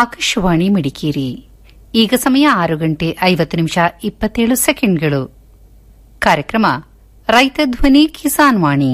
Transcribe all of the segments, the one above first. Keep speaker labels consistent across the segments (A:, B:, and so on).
A: ಆಕಾಶವಾಣಿ ಮಡಿಕೇರಿ ಈಗ ಸಮಯ ಆರು ಗಂಟೆ ಐವತ್ತು ನಿಮಿಷ ಇಪ್ಪತ್ತೇಳು ಸೆಕೆಂಡ್ಗಳು ಕಾರ್ಯಕ್ರಮ ರೈತ ಧ್ವನಿ ಕಿಸಾನ್ ವಾಣಿ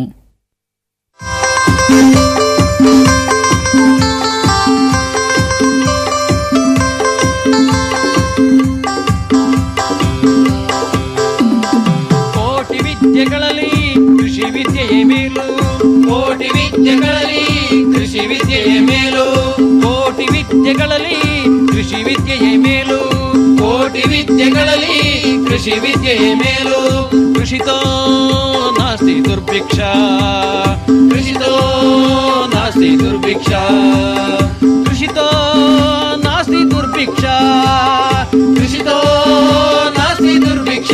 B: ಕೋಟಿ ವಿದ್ಯೆಗಳಲ್ಲಿ ಕೃಷಿ ವಿದ್ಯೆಯೇ ಮೇಲು ಕೋಟಿ ವಿದ್ಯೆಗಳಲ್ಲಿ ಕೃಷಿ ವಿದ್ಯೆಯೇ ಮೇಲು ಕೋಟಿ ವಿದ್ಯೆಗಳಲ್ಲಿ ಕೃಷಿ ವಿದ್ಯೆಯೇ ಮೇಲು ಕೋಟಿ ವಿದ್ಯೆಗಳಲ್ಲಿ ಕೃಷಿ ವಿದ್ಯೆಯೇ ಮೇಲು ಕೃಷಿತೋ ನಾಸ್ತಿ ದುರ್ಭಿಕ್ಷ ಕೃಷಿತೋ ನಾಸ್ತಿ ದುರ್ಭಿಕ್ಷ ಕೃಷಿತೋ ನಾಸ್ತಿ ದುರ್ಭಿಕ್ಷ ಕೃಷಿತೋ ನಾಸ್ತಿ ದುರ್ಭಿಕ್ಷ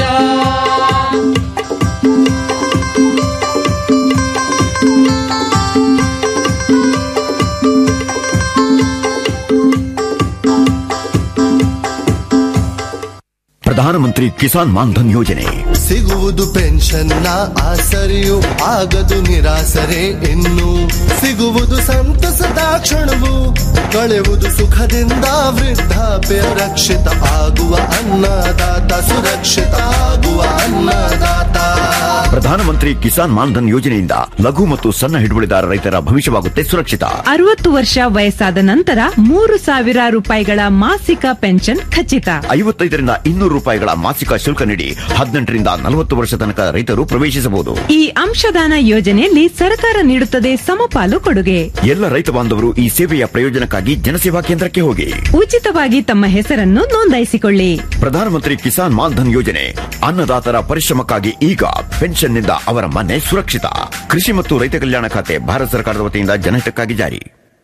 C: ಪ್ರಧಾನಮಂತ್ರಿ ಕಿಸಾನ್ ಮಾನ್ಧನ್ ಯೋಜನೆ
D: ಸಿಗುವುದು ಪೆನ್ಷನ್ನ ಆಸರೆಯು ಆಗದು ನಿರಾಸರೆ ಇನ್ನು ಸಿಗುವುದು ಸಂತಸದ ಕ್ಷಣವು ಕಳೆಯುವುದು ಸುಖದಿಂದ ವೃದ್ಧಾಪ್ಯ ರಕ್ಷಿತ ಆಗುವ ಅನ್ನದಾತ ಸುರಕ್ಷಿತ ಆಗುವ ಅನ್ನದಾತ
C: ಪ್ರಧಾನಮಂತ್ರಿ ಕಿಸಾನ್ ಮಾನ್ಧನ್ ಯೋಜನೆಯಿಂದ ಲಘು ಮತ್ತು ಸಣ್ಣ ಹಿಡುವಳಿದಾರ ರೈತರ ಭವಿಷ್ಯವಾಗುತ್ತೆ ಸುರಕ್ಷಿತ
E: ಅರವತ್ತು ವರ್ಷ ವಯಸ್ಸಾದ ನಂತರ ಮೂರು ಸಾವಿರ ರೂಪಾಯಿಗಳ ಮಾಸಿಕ ಪೆನ್ಷನ್ ಖಚಿತ
C: ಐವತ್ತೈದರಿಂದ ಇನ್ನೂರು ರೂಪಾಯಿಗಳ ಮಾಸಿಕ ಶುಲ್ಕ ನೀಡಿ ಹದಿನೆಂಟರಿಂದ ನಲವತ್ತು ವರ್ಷ ತನಕ ರೈತರು ಪ್ರವೇಶಿಸಬಹುದು
E: ಈ ಅಂಶದಾನ ಯೋಜನೆಯಲ್ಲಿ ಸರ್ಕಾರ ನೀಡುತ್ತದೆ ಸಮಪಾಲು ಕೊಡುಗೆ
C: ಎಲ್ಲ ರೈತ ಬಾಂಧವರು ಈ ಸೇವೆಯ ಪ್ರಯೋಜನಕ್ಕಾಗಿ ಜನಸೇವಾ ಕೇಂದ್ರಕ್ಕೆ ಹೋಗಿ
E: ಉಚಿತವಾಗಿ ತಮ್ಮ ಹೆಸರನ್ನು ನೋಂದಾಯಿಸಿಕೊಳ್ಳಿ
C: ಪ್ರಧಾನಮಂತ್ರಿ ಕಿಸಾನ್ ಮಾನ್ಧನ್ ಯೋಜನೆ ಅನ್ನದಾತರ ಪರಿಶ್ರಮಕ್ಕಾಗಿ ಈಗ ಪೆನ್ಷನ್ನಿಂದ ಅವರ ಮನೆ ಸುರಕ್ಷಿತ ಕೃಷಿ ಮತ್ತು ರೈತ ಕಲ್ಯಾಣ ಖಾತೆ ಭಾರತ ಸರ್ಕಾರದ ವತಿಯಿಂದ ಜನಹಿತಕ್ಕಾಗಿ ಜಾರಿ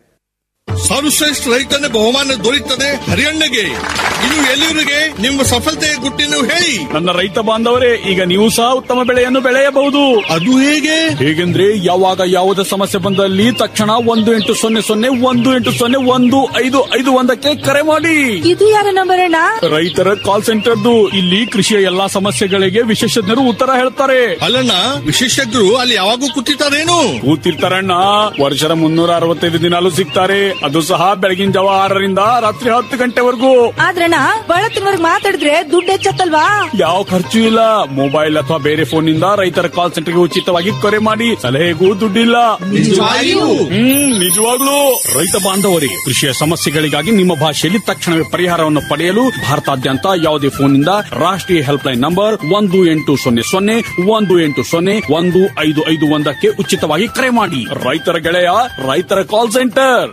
F: ಸರ್ವಶ್ರೇಷ್ಠ ರೈತನ ಬಹುಮಾನ ದೊರೆಯುತ್ತದೆ ಹರಿಯಣ್ಣಗೆ ಇದು ಎಲ್ಲಿವರಿಗೆ ನಿಮ್ಮ ಸಫಲತೆಯ ಗುಟ್ಟಿನ ಹೇಳಿ
G: ನನ್ನ ರೈತ ಬಾಂಧವರೇ ಈಗ ನೀವು ಸಹ ಉತ್ತಮ ಬೆಳೆಯನ್ನು ಬೆಳೆಯಬಹುದು
F: ಅದು ಹೇಗೆ
G: ಹೇಗೆಂದ್ರೆ ಯಾವಾಗ ಯಾವುದೇ ಸಮಸ್ಯೆ ಬಂದಲ್ಲಿ ತಕ್ಷಣ ಒಂದು ಎಂಟು ಸೊನ್ನೆ ಸೊನ್ನೆ ಒಂದು ಎಂಟು ಸೊನ್ನೆ ಒಂದು ಐದು ಐದು ಒಂದಕ್ಕೆ ಕರೆ ಮಾಡಿ
E: ಇದು ಯಾರ ನಂಬರ್ ಅಣ್ಣ
G: ರೈತರ ಕಾಲ್ ಸೆಂಟರ್ದು ಇಲ್ಲಿ ಕೃಷಿಯ ಎಲ್ಲಾ ಸಮಸ್ಯೆಗಳಿಗೆ ವಿಶೇಷಜ್ಞರು ಉತ್ತರ ಹೇಳ್ತಾರೆ
F: ಅಲ್ಲಣ್ಣ ವಿಶೇಷಜ್ಞರು ಅಲ್ಲಿ ಯಾವಾಗೂ ಕೂತಿರ್ತಾರೇನು
G: ಕೂತಿರ್ತಾರಣ್ಣ ವರ್ಷದ ಮುನ್ನೂರ ಅರವತ್ತೈದು ದಿನಾಲು ಸಿಗ್ತಾರೆ ಅದು ಸಹ ಬೆಳಗಿನ ಜಾವ ಆರರಿಂದ ರಾತ್ರಿ ಹತ್ತು ಗಂಟೆವರೆಗೂ
H: ಆದ್ರಣ್ಣ ಬಳತ್ತಿನವರ್ಗ್ ಮಾತಾಡಿದ್ರೆ ದುಡ್ಡು ಹೆಚ್ಚತ್ತಲ್ವಾ
G: ಯಾವ ಖರ್ಚು ಇಲ್ಲ ಮೊಬೈಲ್ ಅಥವಾ ಬೇರೆ ಫೋನ್ ನಿಂದ ರೈತರ ಕಾಲ್ ಸೆಂಟರ್ಗೆ ಉಚಿತವಾಗಿ ಕರೆ ಮಾಡಿ ಸಲಹೆಗೂ ದುಡ್ಡಿಲ್ಲ
F: ನಿಜವಾಗಿಯೂ?
G: ಹ್ಮ್ ನಿಜವಾಗ್ಲೂ ರೈತ ಬಾಂಧವರಿಗೆ ಕೃಷಿಯ ಸಮಸ್ಯೆಗಳಿಗಾಗಿ ನಿಮ್ಮ ಭಾಷೆಯಲ್ಲಿ ತಕ್ಷಣವೇ ಪರಿಹಾರವನ್ನು ಪಡೆಯಲು ಭಾರತಾದ್ಯಂತ ಯಾವುದೇ ಫೋನ್ನಿಂದ ರಾಷ್ಟ್ರೀಯ ಹೆಲ್ಪ್ ಲೈನ್ ನಂಬರ್ ಒಂದು ಎಂಟು ಸೊನ್ನೆ ಸೊನ್ನೆ ಒಂದು ಎಂಟು ಸೊನ್ನೆ ಒಂದು ಐದು ಐದು ಒಂದಕ್ಕೆ ಉಚಿತವಾಗಿ ಕರೆ ಮಾಡಿ ರೈತರ ಗೆಳೆಯ ರೈತರ ಕಾಲ್ ಸೆಂಟರ್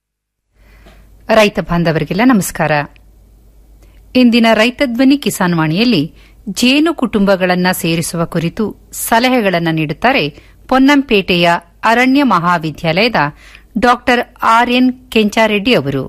A: ರೈತ ಬಾಂಧವರಿಗೆಲ್ಲ ನಮಸ್ಕಾರ ಇಂದಿನ ರೈತ ಧ್ವನಿ ಕಿಸಾನ್ ವಾಣಿಯಲ್ಲಿ ಜೇನು ಕುಟುಂಬಗಳನ್ನು ಸೇರಿಸುವ ಕುರಿತು ಸಲಹೆಗಳನ್ನು ನೀಡುತ್ತಾರೆ ಪೊನ್ನಂಪೇಟೆಯ ಅರಣ್ಯ ಮಹಾವಿದ್ಯಾಲಯದ ಡಾ ಆರ್ಎನ್ ಕೆಂಚಾರೆಡ್ಡಿ ಅವರು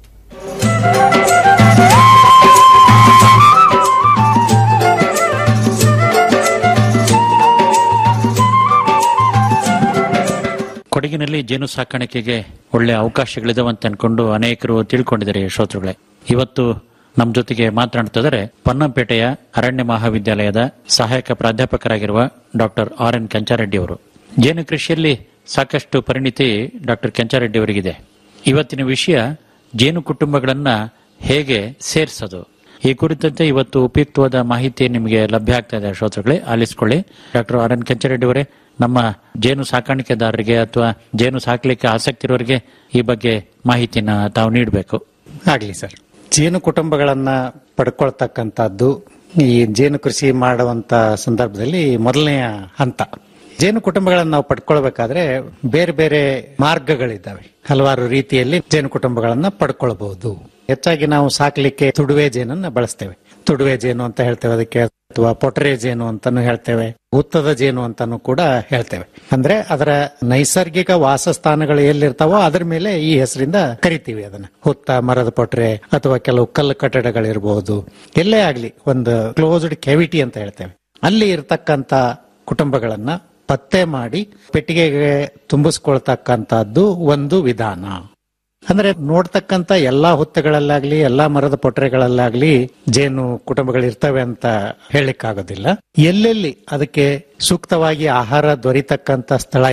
I: ಕೊಡಗಿನಲ್ಲಿ ಜೇನು ಸಾಕಾಣಿಕೆಗೆ ಒಳ್ಳೆ ಅವಕಾಶಗಳಿದಾವೆ ಅಂತ ಅನ್ಕೊಂಡು ಅನೇಕರು ತಿಳ್ಕೊಂಡಿದ್ದಾರೆ ಶ್ರೋತೃಗಳೇ ಇವತ್ತು ನಮ್ಮ ಜೊತೆಗೆ ಮಾತನಾಡ್ತಿದ್ದಾರೆ ಪನ್ನಂಪೇಟೆಯ ಅರಣ್ಯ ಮಹಾವಿದ್ಯಾಲಯದ ಸಹಾಯಕ ಪ್ರಾಧ್ಯಾಪಕರಾಗಿರುವ ಡಾಕ್ಟರ್ ಆರ್ ಎನ್ ಕೆಂಚಾರೆಡ್ಡಿ ಅವರು ಜೇನು ಕೃಷಿಯಲ್ಲಿ ಸಾಕಷ್ಟು ಪರಿಣಿತಿ ಡಾಕ್ಟರ್ ಕೆಂಚಾರೆಡ್ಡಿ ಅವರಿಗಿದೆ ಇವತ್ತಿನ ವಿಷಯ ಜೇನು ಕುಟುಂಬಗಳನ್ನ ಹೇಗೆ ಸೇರಿಸೋದು ಈ ಕುರಿತಂತೆ ಇವತ್ತು ಉಪಯುಕ್ತವಾದ ಮಾಹಿತಿ ನಿಮಗೆ ಲಭ್ಯ ಆಗ್ತಾ ಇದೆ ಶ್ರೋತೃಗಳೇ ಆಲಿಸ್ಕೊಳ್ಳಿ ಡಾಕ್ಟರ್ ಆರ್ ಎನ್ ಕೆಂಚಾರೆಡ್ಡಿ ಅವರೇ ನಮ್ಮ ಜೇನು ಸಾಕಾಣಿಕೆದಾರರಿಗೆ ಅಥವಾ ಜೇನು ಸಾಕಲಿಕ್ಕೆ ಆಸಕ್ತಿ ಇರೋರಿಗೆ ಈ ಬಗ್ಗೆ ಮಾಹಿತಿನ ತಾವು ನೀಡಬೇಕು
J: ಆಗ್ಲಿ ಸರ್ ಜೇನು ಕುಟುಂಬಗಳನ್ನ ಪಡ್ಕೊಳ್ತಕ್ಕಂಥದ್ದು ಈ ಜೇನು ಕೃಷಿ ಮಾಡುವಂತ ಸಂದರ್ಭದಲ್ಲಿ ಮೊದಲನೆಯ ಹಂತ ಜೇನು ಕುಟುಂಬಗಳನ್ನ ನಾವು ಪಡ್ಕೊಳ್ಬೇಕಾದ್ರೆ ಬೇರೆ ಬೇರೆ ಮಾರ್ಗಗಳಿದ್ದಾವೆ ಹಲವಾರು ರೀತಿಯಲ್ಲಿ ಜೇನು ಕುಟುಂಬಗಳನ್ನ ಪಡ್ಕೊಳ್ಬಹುದು ಹೆಚ್ಚಾಗಿ ನಾವು ಸಾಕ್ಲಿಕ್ಕೆ ತುಡುವೆ ಜೇನನ್ನ ಬಳಸ್ತೇವೆ ತುಡುವೆ ಜೇನು ಅಂತ ಹೇಳ್ತೇವೆ ಅದಕ್ಕೆ ಅಥವಾ ಪೊಟರೆ ಜೇನು ಅಂತಾನು ಹೇಳ್ತೇವೆ ಹುತ್ತದ ಜೇನು ಅಂತಾನು ಕೂಡ ಹೇಳ್ತೇವೆ ಅಂದ್ರೆ ಅದರ ನೈಸರ್ಗಿಕ ವಾಸಸ್ಥಾನಗಳು ಎಲ್ಲಿರ್ತಾವೋ ಅದ್ರ ಮೇಲೆ ಈ ಹೆಸರಿಂದ ಕರಿತೀವಿ ಅದನ್ನ ಹುತ್ತ ಮರದ ಪೊಟ್ರೆ ಅಥವಾ ಕೆಲವು ಕಲ್ಲು ಕಟ್ಟಡಗಳಿರಬಹುದು ಎಲ್ಲೇ ಆಗ್ಲಿ ಒಂದು ಕ್ಲೋಸ್ಡ್ ಕೆವಿಟಿ ಅಂತ ಹೇಳ್ತೇವೆ ಅಲ್ಲಿ ಇರ್ತಕ್ಕಂತ ಕುಟುಂಬಗಳನ್ನ ಪತ್ತೆ ಮಾಡಿ ಪೆಟ್ಟಿಗೆಗೆ ತುಂಬಿಸ್ಕೊಳ್ತಕ್ಕಂತದ್ದು ಒಂದು ವಿಧಾನ ಅಂದ್ರೆ ನೋಡ್ತಕ್ಕಂತ ಎಲ್ಲಾ ಹುತ್ತಗಳಲ್ಲಾಗ್ಲಿ ಎಲ್ಲಾ ಮರದ ಪೊಟ್ರೆಗಳಲ್ಲಾಗ್ಲಿ ಜೇನು ಕುಟುಂಬಗಳು ಇರ್ತವೆ ಅಂತ ಹೇಳಲಿಕ್ಕಾಗೋದಿಲ್ಲ ಎಲ್ಲೆಲ್ಲಿ ಅದಕ್ಕೆ ಸೂಕ್ತವಾಗಿ ಆಹಾರ ದೊರೀತಕ್ಕಂತ ಸ್ಥಳ ಇದೆ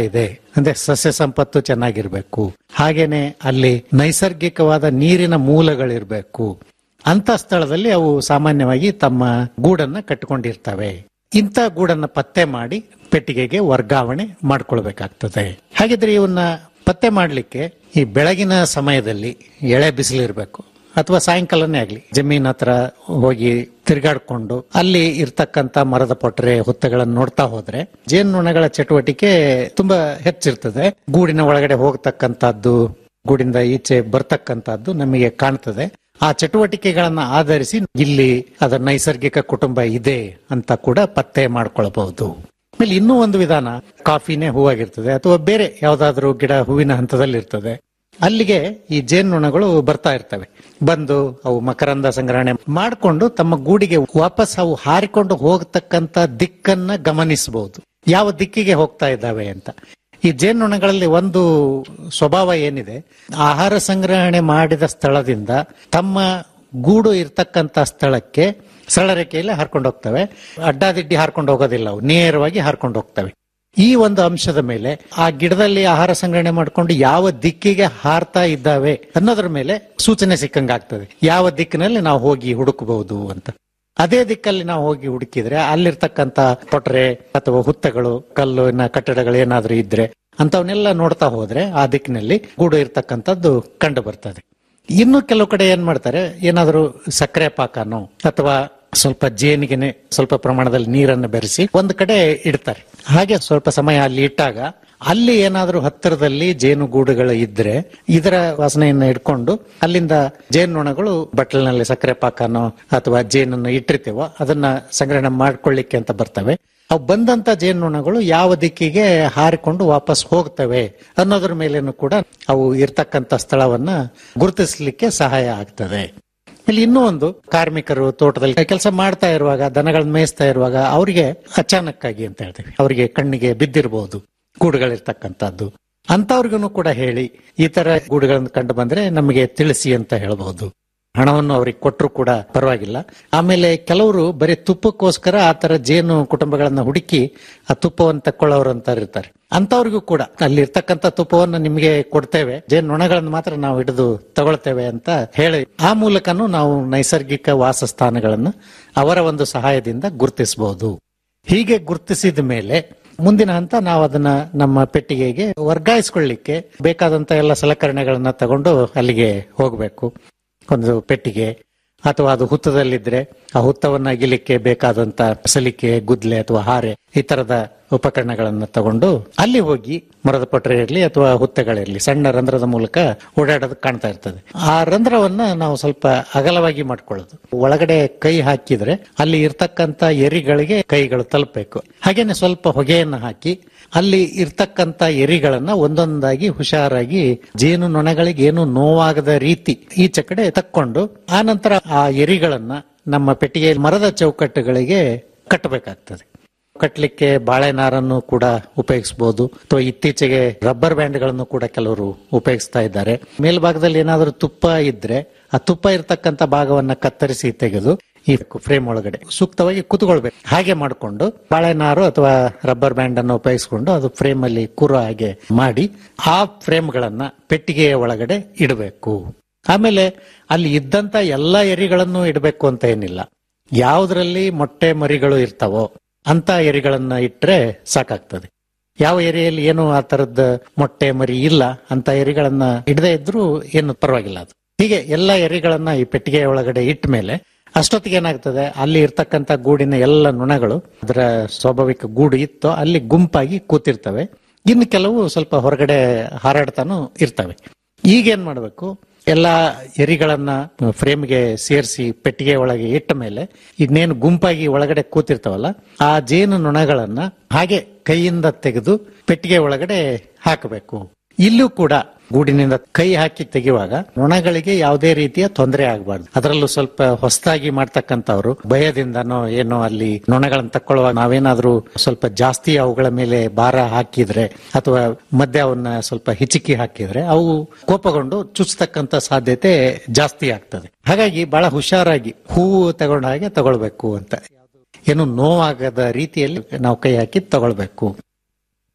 J: ಅಂದ್ರೆ ಸಸ್ಯ ಸಂಪತ್ತು ಚೆನ್ನಾಗಿರ್ಬೇಕು ಹಾಗೇನೆ ಅಲ್ಲಿ ನೈಸರ್ಗಿಕವಾದ ನೀರಿನ ಮೂಲಗಳಿರ್ಬೇಕು ಅಂತ ಸ್ಥಳದಲ್ಲಿ ಅವು ಸಾಮಾನ್ಯವಾಗಿ ತಮ್ಮ ಗೂಡನ್ನ ಕಟ್ಟಿಕೊಂಡಿರ್ತವೆ ಇಂಥ ಗೂಡನ್ನ ಪತ್ತೆ ಮಾಡಿ ಪೆಟ್ಟಿಗೆಗೆ ವರ್ಗಾವಣೆ ಮಾಡ್ಕೊಳ್ಬೇಕಾಗ್ತದೆ ಹಾಗಿದ್ರೆ ಇವನ್ನ ಪತ್ತೆ ಮಾಡಲಿಕ್ಕೆ ಈ ಬೆಳಗಿನ ಸಮಯದಲ್ಲಿ ಎಳೆ ಬಿಸಿಲಿರ್ಬೇಕು ಅಥವಾ ಸಾಯಂಕಾಲನೇ ಆಗ್ಲಿ ಜಮೀನ್ ಹತ್ರ ಹೋಗಿ ತಿರುಗಾಡ್ಕೊಂಡು ಅಲ್ಲಿ ಇರ್ತಕ್ಕಂತ ಮರದ ಪೊಟರೆ ಹುತ್ತಗಳನ್ನು ನೋಡ್ತಾ ಹೋದ್ರೆ ಜೇನುನೊಣಗಳ ಚಟುವಟಿಕೆ ತುಂಬಾ ಹೆಚ್ಚಿರ್ತದೆ ಗೂಡಿನ ಒಳಗಡೆ ಹೋಗ್ತಕ್ಕಂತದ್ದು ಗೂಡಿಂದ ಈಚೆ ಬರ್ತಕ್ಕಂತದ್ದು ನಮಗೆ ಕಾಣ್ತದೆ ಆ ಚಟುವಟಿಕೆಗಳನ್ನ ಆಧರಿಸಿ ಇಲ್ಲಿ ಅದರ ನೈಸರ್ಗಿಕ ಕುಟುಂಬ ಇದೆ ಅಂತ ಕೂಡ ಪತ್ತೆ ಮಾಡ್ಕೊಳ್ಬಹುದು ಆಮೇಲೆ ಇನ್ನೂ ಒಂದು ವಿಧಾನ ಕಾಫಿನೇ ಹೂವಾಗಿರ್ತದೆ ಅಥವಾ ಬೇರೆ ಯಾವ್ದಾದ್ರು ಗಿಡ ಹೂವಿನ ಹಂತದಲ್ಲಿ ಇರ್ತದೆ ಅಲ್ಲಿಗೆ ಈ ಜೇನುನೊಣಗಳು ಬರ್ತಾ ಇರ್ತವೆ ಬಂದು ಅವು ಮಕರಂದ ಸಂಗ್ರಹಣೆ ಮಾಡಿಕೊಂಡು ತಮ್ಮ ಗೂಡಿಗೆ ವಾಪಸ್ ಅವು ಹಾರಿಕೊಂಡು ಹೋಗತಕ್ಕಂತ ದಿಕ್ಕನ್ನ ಗಮನಿಸಬಹುದು ಯಾವ ದಿಕ್ಕಿಗೆ ಹೋಗ್ತಾ ಇದ್ದಾವೆ ಅಂತ ಈ ಜೇನುನೊಣಗಳಲ್ಲಿ ಒಂದು ಸ್ವಭಾವ ಏನಿದೆ ಆಹಾರ ಸಂಗ್ರಹಣೆ ಮಾಡಿದ ಸ್ಥಳದಿಂದ ತಮ್ಮ ಗೂಡು ಇರ್ತಕ್ಕಂತ ಸ್ಥಳಕ್ಕೆ ಸರಳ ರೇಖೆಯಲ್ಲಿ ಹಾರ್ಕೊಂಡು ಹೋಗ್ತವೆ ಅಡ್ಡಾದಿಡ್ಡಿ ಹಾರ್ಕೊಂಡು ಹೋಗೋದಿಲ್ಲ ಅವು ನೇರವಾಗಿ ಹಾರ್ಕೊಂಡು ಹೋಗ್ತವೆ ಈ ಒಂದು ಅಂಶದ ಮೇಲೆ ಆ ಗಿಡದಲ್ಲಿ ಆಹಾರ ಸಂಗ್ರಹಣೆ ಮಾಡಿಕೊಂಡು ಯಾವ ದಿಕ್ಕಿಗೆ ಹಾರ್ತಾ ಇದ್ದಾವೆ ಅನ್ನೋದ್ರ ಮೇಲೆ ಸೂಚನೆ ಸಿಕ್ಕಂಗಾಗ್ತದೆ ಯಾವ ದಿಕ್ಕಿನಲ್ಲಿ ನಾವು ಹೋಗಿ ಹುಡುಕಬಹುದು ಅಂತ ಅದೇ ದಿಕ್ಕಲ್ಲಿ ನಾವು ಹೋಗಿ ಹುಡುಕಿದ್ರೆ ಅಲ್ಲಿರ್ತಕ್ಕಂತ ಪೊಟ್ರೆ ಅಥವಾ ಹುತ್ತಗಳು ಕಲ್ಲಿನ ಕಟ್ಟಡಗಳು ಏನಾದ್ರೂ ಇದ್ರೆ ಅಂತವನ್ನೆಲ್ಲ ನೋಡ್ತಾ ಹೋದ್ರೆ ಆ ದಿಕ್ಕಿನಲ್ಲಿ ಗೂಡು ಇರ್ತಕ್ಕಂಥದ್ದು ಕಂಡು ಬರ್ತದೆ ಇನ್ನು ಕೆಲವು ಕಡೆ ಏನ್ ಮಾಡ್ತಾರೆ ಏನಾದರೂ ಸಕ್ಕರೆ ಪಾಕನೋ ಅಥವಾ ಸ್ವಲ್ಪ ಜೇನಿಗೆನೆ ಸ್ವಲ್ಪ ಪ್ರಮಾಣದಲ್ಲಿ ನೀರನ್ನು ಬೆರೆಸಿ ಒಂದು ಕಡೆ ಇಡ್ತಾರೆ ಹಾಗೆ ಸ್ವಲ್ಪ ಸಮಯ ಅಲ್ಲಿ ಇಟ್ಟಾಗ ಅಲ್ಲಿ ಏನಾದ್ರೂ ಹತ್ತಿರದಲ್ಲಿ ಜೇನುಗೂಡುಗಳು ಇದ್ರೆ ಇದರ ವಾಸನೆಯನ್ನ ಇಟ್ಕೊಂಡು ಅಲ್ಲಿಂದ ಜೇನುನೊಣಗಳು ಬಟ್ಲಿನಲ್ಲಿ ಸಕ್ಕರೆ ಪಾಕನೋ ಅಥವಾ ಜೇನನ್ನು ಇಟ್ಟಿರ್ತೀವೋ ಅದನ್ನ ಸಂಗ್ರಹಣೆ ಮಾಡ್ಕೊಳ್ಳಿಕ್ಕೆ ಅಂತ ಬರ್ತವೆ ಅವು ಬಂದಂತ ಜೇನುನೊಣಗಳು ಯಾವ ದಿಕ್ಕಿಗೆ ಹಾರಿಕೊಂಡು ವಾಪಸ್ ಹೋಗ್ತವೆ ಅನ್ನೋದ್ರ ಮೇಲೇನು ಕೂಡ ಅವು ಇರ್ತಕ್ಕಂತ ಸ್ಥಳವನ್ನ ಗುರುತಿಸಲಿಕ್ಕೆ ಸಹಾಯ ಆಗ್ತದೆ ಇಲ್ಲಿ ಇನ್ನೂ ಒಂದು ಕಾರ್ಮಿಕರು ತೋಟದಲ್ಲಿ ಕೆಲಸ ಮಾಡ್ತಾ ಇರುವಾಗ ದನಗಳನ್ನ ಮೇಯಿಸ್ತಾ ಇರುವಾಗ ಅವರಿಗೆ ಅಚಾನಕ್ ಆಗಿ ಅಂತ ಹೇಳ್ತೀವಿ ಅವರಿಗೆ ಕಣ್ಣಿಗೆ ಬಿದ್ದಿರಬಹುದು ಗೂಡುಗಳಿರ್ತಕ್ಕಂಥದ್ದು ಅಂತವ್ರಿಗೂ ಕೂಡ ಹೇಳಿ ಈ ತರ ಗೂಡುಗಳನ್ನು ಕಂಡು ಬಂದ್ರೆ ನಮಗೆ ತಿಳಿಸಿ ಅಂತ ಹೇಳಬಹುದು ಹಣವನ್ನು ಅವ್ರಿಗೆ ಕೊಟ್ಟರು ಕೂಡ ಪರವಾಗಿಲ್ಲ ಆಮೇಲೆ ಕೆಲವರು ಬರೀ ತುಪ್ಪಕ್ಕೋಸ್ಕರ ಆ ತರ ಜೇನು ಕುಟುಂಬಗಳನ್ನ ಹುಡುಕಿ ಆ ತುಪ್ಪವನ್ನು ತಕ್ಕೊಳ್ಳೋರು ಅಂತ ಇರ್ತಾರೆ ಅಂತವ್ರಿಗೂ ಕೂಡ ಅಲ್ಲಿ ಇರ್ತಕ್ಕಂಥ ತುಪ್ಪವನ್ನು ನಿಮಗೆ ಕೊಡ್ತೇವೆ ಜೇನು ನೊಣಗಳನ್ನು ಮಾತ್ರ ನಾವು ಹಿಡಿದು ತಗೊಳ್ತೇವೆ ಅಂತ ಹೇಳಿ ಆ ಮೂಲಕನೂ ನಾವು ನೈಸರ್ಗಿಕ ವಾಸಸ್ಥಾನಗಳನ್ನು ಅವರ ಒಂದು ಸಹಾಯದಿಂದ ಗುರುತಿಸಬಹುದು ಹೀಗೆ ಗುರುತಿಸಿದ ಮೇಲೆ ಮುಂದಿನ ಹಂತ ನಾವು ಅದನ್ನ ನಮ್ಮ ಪೆಟ್ಟಿಗೆಗೆ ವರ್ಗಾಯಿಸ್ಕೊಳ್ಳಿಕ್ಕೆ ಬೇಕಾದಂತ ಎಲ್ಲ ಸಲಕರಣೆಗಳನ್ನ ತಗೊಂಡು ಅಲ್ಲಿಗೆ ಹೋಗಬೇಕು ಒಂದು ಪೆಟ್ಟಿಗೆ ಅಥವಾ ಅದು ಹುತ್ತದಲ್ಲಿದ್ರೆ ಆ ಹುತ್ತವನ್ನ ಅಗಿಲಿಕ್ಕೆ ಬೇಕಾದಂತ ಸಲಿಕೆ ಗುದ್ಲೆ ಅಥವಾ ಹಾರೆ ಈ ತರದ ಉಪಕರಣಗಳನ್ನ ತಗೊಂಡು ಅಲ್ಲಿ ಹೋಗಿ ಮರದ ಪೊಟ್ರೆ ಇರಲಿ ಅಥವಾ ಹುತ್ತಗಳಿರಲಿ ಸಣ್ಣ ರಂಧ್ರದ ಮೂಲಕ ಓಡಾಡೋದು ಕಾಣ್ತಾ ಇರ್ತದೆ ಆ ರಂಧ್ರವನ್ನ ನಾವು ಸ್ವಲ್ಪ ಅಗಲವಾಗಿ ಮಾಡ್ಕೊಳ್ಳೋದು ಒಳಗಡೆ ಕೈ ಹಾಕಿದ್ರೆ ಅಲ್ಲಿ ಇರ್ತಕ್ಕಂತ ಎರಿಗಳಿಗೆ ಕೈಗಳು ತಲುಪಬೇಕು ಹಾಗೇನೆ ಸ್ವಲ್ಪ ಹೊಗೆಯನ್ನ ಹಾಕಿ ಅಲ್ಲಿ ಇರ್ತಕ್ಕಂತ ಎರಿಗಳನ್ನ ಒಂದೊಂದಾಗಿ ಹುಷಾರಾಗಿ ಜೇನು ನೊಣಗಳಿಗೆ ಏನು ನೋವಾಗದ ರೀತಿ ಈಚೆ ಕಡೆ ತಕ್ಕೊಂಡು ಆ ನಂತರ ಆ ಎರಿಗಳನ್ನ ನಮ್ಮ ಪೆಟ್ಟಿಗೆ ಮರದ ಚೌಕಟ್ಟುಗಳಿಗೆ ಕಟ್ಟಬೇಕಾಗ್ತದೆ ಕಟ್ಟಲಿಕ್ಕೆ ಬಾಳೆನಾರನ್ನು ಕೂಡ ಉಪಯೋಗಿಸಬಹುದು ಅಥವಾ ಇತ್ತೀಚೆಗೆ ರಬ್ಬರ್ ಬ್ಯಾಂಡ್ಗಳನ್ನು ಕೂಡ ಕೆಲವರು ಉಪಯೋಗಿಸ್ತಾ ಇದ್ದಾರೆ ಮೇಲ್ಭಾಗದಲ್ಲಿ ಏನಾದರೂ ತುಪ್ಪ ಇದ್ರೆ ಆ ತುಪ್ಪ ಇರತಕ್ಕಂತ ಭಾಗವನ್ನ ಕತ್ತರಿಸಿ ತೆಗೆದು ಈ ಫ್ರೇಮ್ ಒಳಗಡೆ ಸೂಕ್ತವಾಗಿ ಕುತ್ಕೊಳ್ಬೇಕು ಹಾಗೆ ಮಾಡಿಕೊಂಡು ಬಾಳೆನಾರು ಅಥವಾ ರಬ್ಬರ್ ಬ್ಯಾಂಡ್ ಅನ್ನು ಉಪಯೋಗಿಸಿಕೊಂಡು ಅದು ಫ್ರೇಮ್ ಅಲ್ಲಿ ಕೂರೋ ಹಾಗೆ ಮಾಡಿ ಆ ಫ್ರೇಮ್ಗಳನ್ನ ಪೆಟ್ಟಿಗೆಯ ಒಳಗಡೆ ಇಡಬೇಕು ಆಮೇಲೆ ಅಲ್ಲಿ ಇದ್ದಂತ ಎಲ್ಲಾ ಎರಿಗಳನ್ನು ಇಡಬೇಕು ಅಂತ ಏನಿಲ್ಲ ಯಾವುದ್ರಲ್ಲಿ ಮೊಟ್ಟೆ ಮರಿಗಳು ಇರ್ತಾವೋ ಅಂತ ಎರಿಗಳನ್ನ ಇಟ್ರೆ ಸಾಕಾಗ್ತದೆ ಯಾವ ಏರಿಯಲ್ಲಿ ಏನು ಆ ತರದ ಮೊಟ್ಟೆ ಮರಿ ಇಲ್ಲ ಅಂತ ಎರಿಗಳನ್ನ ಇಡದೇ ಇದ್ರೂ ಏನು ಪರವಾಗಿಲ್ಲ ಅದು ಹೀಗೆ ಎಲ್ಲ ಎರಿಗಳನ್ನ ಈ ಪೆಟ್ಟಿಗೆ ಒಳಗಡೆ ಇಟ್ಟ ಮೇಲೆ ಅಷ್ಟೊತ್ತಿಗೆ ಏನಾಗ್ತದೆ ಅಲ್ಲಿ ಇರ್ತಕ್ಕಂತ ಗೂಡಿನ ಎಲ್ಲ ನೊಣಗಳು ಅದರ ಸ್ವಾಭಾವಿಕ ಗೂಡು ಇತ್ತು ಅಲ್ಲಿ ಗುಂಪಾಗಿ ಕೂತಿರ್ತವೆ ಇನ್ನು ಕೆಲವು ಸ್ವಲ್ಪ ಹೊರಗಡೆ ಹಾರಾಡ್ತಾನು ಇರ್ತವೆ ಈಗೇನ್ ಮಾಡ್ಬೇಕು ಎಲ್ಲಾ ಎರಿಗಳನ್ನ ಫ್ರೇಮ್ಗೆ ಸೇರಿಸಿ ಪೆಟ್ಟಿಗೆ ಒಳಗೆ ಇಟ್ಟ ಮೇಲೆ ಇನ್ನೇನು ಗುಂಪಾಗಿ ಒಳಗಡೆ ಕೂತಿರ್ತಾವಲ್ಲ ಆ ಜೇನು ನೊಣಗಳನ್ನ ಹಾಗೆ ಕೈಯಿಂದ ತೆಗೆದು ಪೆಟ್ಟಿಗೆ ಒಳಗಡೆ ಹಾಕಬೇಕು ಇಲ್ಲೂ ಕೂಡ ಗೂಡಿನಿಂದ ಕೈ ಹಾಕಿ ತೆಗೆಯುವಾಗ ನೊಣಗಳಿಗೆ ಯಾವುದೇ ರೀತಿಯ ತೊಂದರೆ ಆಗಬಾರ್ದು ಅದರಲ್ಲೂ ಸ್ವಲ್ಪ ಹೊಸದಾಗಿ ಮಾಡ್ತಕ್ಕಂಥವ್ರು ಭಯದಿಂದನೋ ಏನೋ ಅಲ್ಲಿ ನೊಣಗಳನ್ನ ತಕ್ಕೊಳ್ಳುವಾಗ ನಾವೇನಾದ್ರೂ ಸ್ವಲ್ಪ ಜಾಸ್ತಿ ಅವುಗಳ ಮೇಲೆ ಭಾರ ಹಾಕಿದ್ರೆ ಅಥವಾ ಮಧ್ಯೆ ಅವನ್ನ ಸ್ವಲ್ಪ ಹಿಚಿಕಿ ಹಾಕಿದ್ರೆ ಅವು ಕೋಪಗೊಂಡು ಚುಚ್ಚತಕ್ಕಂತ ಸಾಧ್ಯತೆ ಜಾಸ್ತಿ ಆಗ್ತದೆ ಹಾಗಾಗಿ ಬಹಳ ಹುಷಾರಾಗಿ ಹೂವು ತಗೊಂಡ ಹಾಗೆ ತಗೊಳ್ಬೇಕು ಅಂತ ಏನು ನೋವಾಗದ ರೀತಿಯಲ್ಲಿ ನಾವು ಕೈ ಹಾಕಿ ತಗೊಳ್ಬೇಕು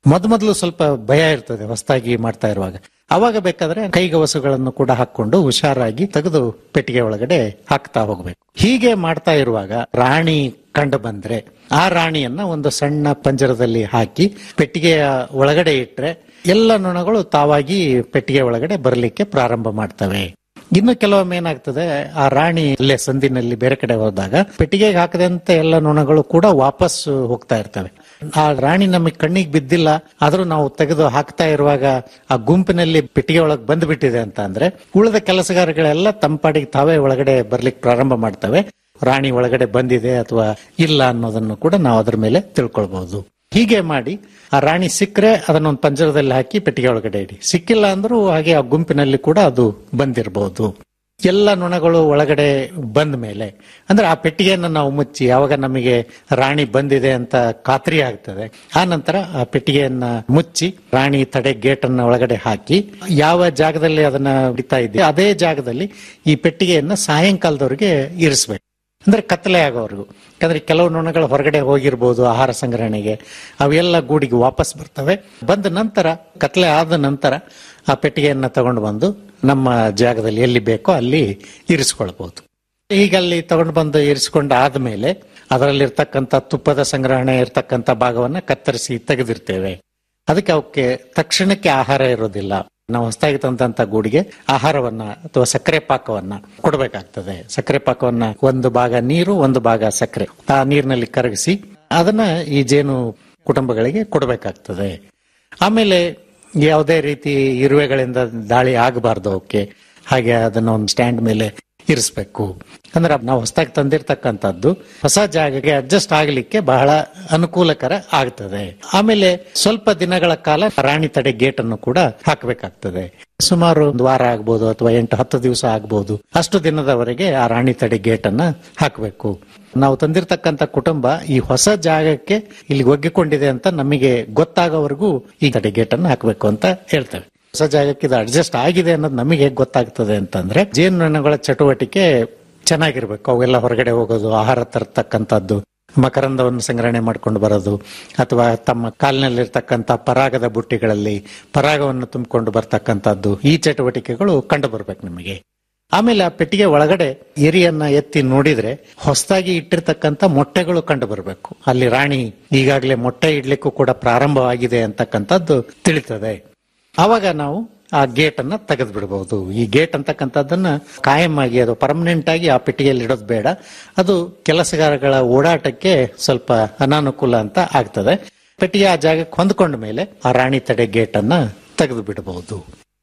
J: ಮೊದಲು ಸ್ವಲ್ಪ ಭಯ ಇರ್ತದೆ ಹೊಸದಾಗಿ ಮಾಡ್ತಾ ಇರುವಾಗ ಅವಾಗ ಬೇಕಾದ್ರೆ ಕೈಗವಸುಗಳನ್ನು ಕೂಡ ಹಾಕೊಂಡು ಹುಷಾರಾಗಿ ತೆಗೆದು ಪೆಟ್ಟಿಗೆ ಒಳಗಡೆ ಹಾಕ್ತಾ ಹೋಗ್ಬೇಕು ಹೀಗೆ ಮಾಡ್ತಾ ಇರುವಾಗ ರಾಣಿ ಕಂಡು ಬಂದ್ರೆ ಆ ರಾಣಿಯನ್ನ ಒಂದು ಸಣ್ಣ ಪಂಜರದಲ್ಲಿ ಹಾಕಿ ಪೆಟ್ಟಿಗೆಯ ಒಳಗಡೆ ಇಟ್ರೆ ಎಲ್ಲ ನೊಣಗಳು ತಾವಾಗಿ ಪೆಟ್ಟಿಗೆ ಒಳಗಡೆ ಬರಲಿಕ್ಕೆ ಪ್ರಾರಂಭ ಮಾಡ್ತವೆ ಇನ್ನು ಕೆಲವೊಮ್ಮೆ ಏನಾಗ್ತದೆ ಆ ರಾಣಿ ಅಲ್ಲೇ ಸಂದಿನಲ್ಲಿ ಬೇರೆ ಕಡೆ ಹೋದಾಗ ಪೆಟ್ಟಿಗೆಗೆ ಹಾಕದಂತೆ ಎಲ್ಲ ನೊಣಗಳು ಕೂಡ ವಾಪಸ್ ಹೋಗ್ತಾ ಇರ್ತವೆ ಆ ರಾಣಿ ನಮಗೆ ಕಣ್ಣಿಗೆ ಬಿದ್ದಿಲ್ಲ ಆದ್ರೂ ನಾವು ತೆಗೆದು ಹಾಕ್ತಾ ಇರುವಾಗ ಆ ಗುಂಪಿನಲ್ಲಿ ಪೆಟ್ಟಿಗೆ ಒಳಗೆ ಬಂದ್ಬಿಟ್ಟಿದೆ ಅಂತ ಅಂದ್ರೆ ಉಳಿದ ಕೆಲಸಗಾರಗಳೆಲ್ಲ ತಮ್ಮ ಪಾಡಿಗೆ ತಾವೇ ಒಳಗಡೆ ಬರ್ಲಿಕ್ಕೆ ಪ್ರಾರಂಭ ಮಾಡ್ತವೆ ರಾಣಿ ಒಳಗಡೆ ಬಂದಿದೆ ಅಥವಾ ಇಲ್ಲ ಅನ್ನೋದನ್ನು ಕೂಡ ನಾವು ಅದ್ರ ಮೇಲೆ ತಿಳ್ಕೊಳ್ಬಹುದು ಹೀಗೆ ಮಾಡಿ ಆ ರಾಣಿ ಸಿಕ್ಕರೆ ಅದನ್ನೊಂದು ಪಂಜರದಲ್ಲಿ ಹಾಕಿ ಪೆಟ್ಟಿಗೆ ಒಳಗಡೆ ಇಡಿ ಸಿಕ್ಕಿಲ್ಲ ಅಂದ್ರೂ ಹಾಗೆ ಆ ಗುಂಪಿನಲ್ಲಿ ಕೂಡ ಅದು ಬಂದಿರಬಹುದು ಎಲ್ಲ ನೊಣಗಳು ಒಳಗಡೆ ಬಂದ ಮೇಲೆ ಅಂದ್ರೆ ಆ ಪೆಟ್ಟಿಗೆಯನ್ನು ನಾವು ಮುಚ್ಚಿ ಯಾವಾಗ ನಮಗೆ ರಾಣಿ ಬಂದಿದೆ ಅಂತ ಖಾತ್ರಿ ಆಗ್ತದೆ ಆ ನಂತರ ಆ ಪೆಟ್ಟಿಗೆಯನ್ನ ಮುಚ್ಚಿ ರಾಣಿ ತಡೆ ಗೇಟ್ ಅನ್ನ ಒಳಗಡೆ ಹಾಕಿ ಯಾವ ಜಾಗದಲ್ಲಿ ಅದನ್ನ ಬಿಡ್ತಾ ಇದ್ದೀವಿ ಅದೇ ಜಾಗದಲ್ಲಿ ಈ ಪೆಟ್ಟಿಗೆಯನ್ನ ಸಾಯಂಕಾಲದವರೆಗೆ ಇರಿಸ್ಬೇಕು ಅಂದ್ರೆ ಕತ್ತಲೆ ಆಗೋವರೆಗೂ ಯಾಕಂದ್ರೆ ಕೆಲವು ನೊಣಗಳು ಹೊರಗಡೆ ಹೋಗಿರ್ಬೋದು ಆಹಾರ ಸಂಗ್ರಹಣೆಗೆ ಅವೆಲ್ಲ ಗೂಡಿಗೆ ವಾಪಸ್ ಬರ್ತವೆ ಬಂದ ನಂತರ ಕತ್ತಲೆ ಆದ ನಂತರ ಆ ಪೆಟ್ಟಿಗೆಯನ್ನ ತಗೊಂಡು ಬಂದು ನಮ್ಮ ಜಾಗದಲ್ಲಿ ಎಲ್ಲಿ ಬೇಕೋ ಅಲ್ಲಿ ಇರಿಸ್ಕೊಳ್ಬಹುದು ಈಗ ಅಲ್ಲಿ ತಗೊಂಡು ಬಂದು ಇರಿಸ್ಕೊಂಡು ಆದ್ಮೇಲೆ ಅದರಲ್ಲಿರ್ತಕ್ಕಂಥ ತುಪ್ಪದ ಸಂಗ್ರಹಣೆ ಇರ್ತಕ್ಕಂಥ ಭಾಗವನ್ನ ಕತ್ತರಿಸಿ ತೆಗೆದಿರ್ತೇವೆ ಅದಕ್ಕೆ ಅವಕ್ಕೆ ತಕ್ಷಣಕ್ಕೆ ಆಹಾರ ಇರೋದಿಲ್ಲ ನಾವು ಹೊಸದಾಗಿ ತಂದಂತ ಗೂಡಿಗೆ ಆಹಾರವನ್ನ ಅಥವಾ ಸಕ್ಕರೆ ಪಾಕವನ್ನ ಕೊಡಬೇಕಾಗ್ತದೆ ಸಕ್ಕರೆ ಪಾಕವನ್ನ ಒಂದು ಭಾಗ ನೀರು ಒಂದು ಭಾಗ ಸಕ್ಕರೆ ಆ ನೀರಿನಲ್ಲಿ ಕರಗಿಸಿ ಅದನ್ನ ಈ ಜೇನು ಕುಟುಂಬಗಳಿಗೆ ಕೊಡಬೇಕಾಗ್ತದೆ ಆಮೇಲೆ ಯಾವುದೇ ರೀತಿ ಇರುವೆಗಳಿಂದ ದಾಳಿ ಆಗಬಾರ್ದು ಅವಕ್ಕೆ ಹಾಗೆ ಅದನ್ನ ಒಂದು ಸ್ಟ್ಯಾಂಡ್ ಮೇಲೆ ಇರಿಸ್ಬೇಕು ಅಂದ್ರೆ ನಾವು ಹೊಸದಾಗಿ ತಂದಿರ್ತಕ್ಕಂಥದ್ದು ಹೊಸ ಜಾಗಕ್ಕೆ ಅಡ್ಜಸ್ಟ್ ಆಗಲಿಕ್ಕೆ ಬಹಳ ಅನುಕೂಲಕರ ಆಗ್ತದೆ ಆಮೇಲೆ ಸ್ವಲ್ಪ ದಿನಗಳ ಕಾಲ ರಾಣಿ ತಡೆ ಗೇಟ್ ಅನ್ನು ಕೂಡ ಹಾಕಬೇಕಾಗ್ತದೆ ಸುಮಾರು ಒಂದು ವಾರ ಆಗ್ಬೋದು ಅಥವಾ ಎಂಟು ಹತ್ತು ದಿವಸ ಆಗ್ಬೋದು ಅಷ್ಟು ದಿನದವರೆಗೆ ಆ ರಾಣಿ ತಡೆ ಗೇಟ್ ಅನ್ನ ಹಾಕಬೇಕು ನಾವು ತಂದಿರತಕ್ಕಂತ ಕುಟುಂಬ ಈ ಹೊಸ ಜಾಗಕ್ಕೆ ಇಲ್ಲಿ ಒಗ್ಗಿಕೊಂಡಿದೆ ಅಂತ ನಮಗೆ ಗೊತ್ತಾಗೋವರೆಗೂ ಈ ತಡೆ ಗೇಟ್ ಅನ್ನು ಹಾಕಬೇಕು ಅಂತ ಹೇಳ್ತೇವೆ ಹೊಸ ಜಾಗಕ್ಕೆ ಇದು ಅಡ್ಜಸ್ಟ್ ಆಗಿದೆ ಅನ್ನೋದು ನಮಗೆ ಹೇಗೆ ಗೊತ್ತಾಗ್ತದೆ ಅಂತಂದ್ರೆ ಜೇನುನೊಣಗಳ ಚಟುವಟಿಕೆ ಚೆನ್ನಾಗಿರ್ಬೇಕು ಅವೆಲ್ಲ ಹೊರಗಡೆ ಹೋಗೋದು ಆಹಾರ ತರತಕ್ಕಂಥದ್ದು ಮಕರಂದವನ್ನು ಸಂಗ್ರಹಣೆ ಮಾಡ್ಕೊಂಡು ಬರೋದು ಅಥವಾ ತಮ್ಮ ಕಾಲಿನಲ್ಲಿರ್ತಕ್ಕಂಥ ಪರಾಗದ ಬುಟ್ಟಿಗಳಲ್ಲಿ ಪರಾಗವನ್ನು ತುಂಬಿಕೊಂಡು ಬರ್ತಕ್ಕಂಥದ್ದು ಈ ಚಟುವಟಿಕೆಗಳು ಕಂಡು ಬರ್ಬೇಕು ನಮಗೆ ಆಮೇಲೆ ಆ ಪೆಟ್ಟಿಗೆ ಒಳಗಡೆ ಎರಿಯನ್ನ ಎತ್ತಿ ನೋಡಿದ್ರೆ ಹೊಸದಾಗಿ ಇಟ್ಟಿರ್ತಕ್ಕಂಥ ಮೊಟ್ಟೆಗಳು ಕಂಡು ಬರಬೇಕು ಅಲ್ಲಿ ರಾಣಿ ಈಗಾಗಲೇ ಮೊಟ್ಟೆ ಇಡ್ಲಿಕ್ಕೂ ಕೂಡ ಪ್ರಾರಂಭವಾಗಿದೆ ಅಂತಕ್ಕಂಥದ್ದು ತಿಳಿತದೆ ಆವಾಗ ನಾವು ಆ ಗೇಟ್ ಅನ್ನ ತೆಗೆದು ಬಿಡಬಹುದು ಈ ಗೇಟ್ ಅಂತಕ್ಕಂಥದ್ದನ್ನ ಕಾಯಂ ಆಗಿ ಅದು ಪರ್ಮನೆಂಟ್ ಆಗಿ ಆ ಪೆಟ್ಟಿಗೆಯಲ್ಲಿ ಇಡೋದು ಬೇಡ ಅದು ಕೆಲಸಗಾರಗಳ ಓಡಾಟಕ್ಕೆ ಸ್ವಲ್ಪ ಅನಾನುಕೂಲ ಅಂತ ಆಗ್ತದೆ ಪೆಟ್ಟಿಗೆ ಆ ಜಾಗಕ್ಕೆ ಹೊಂದ್ಕೊಂಡ ಮೇಲೆ ಆ ರಾಣಿ ತಡೆ ಗೇಟ್ ಅನ್ನ ತೆಗೆದು ಬಿಡಬಹುದು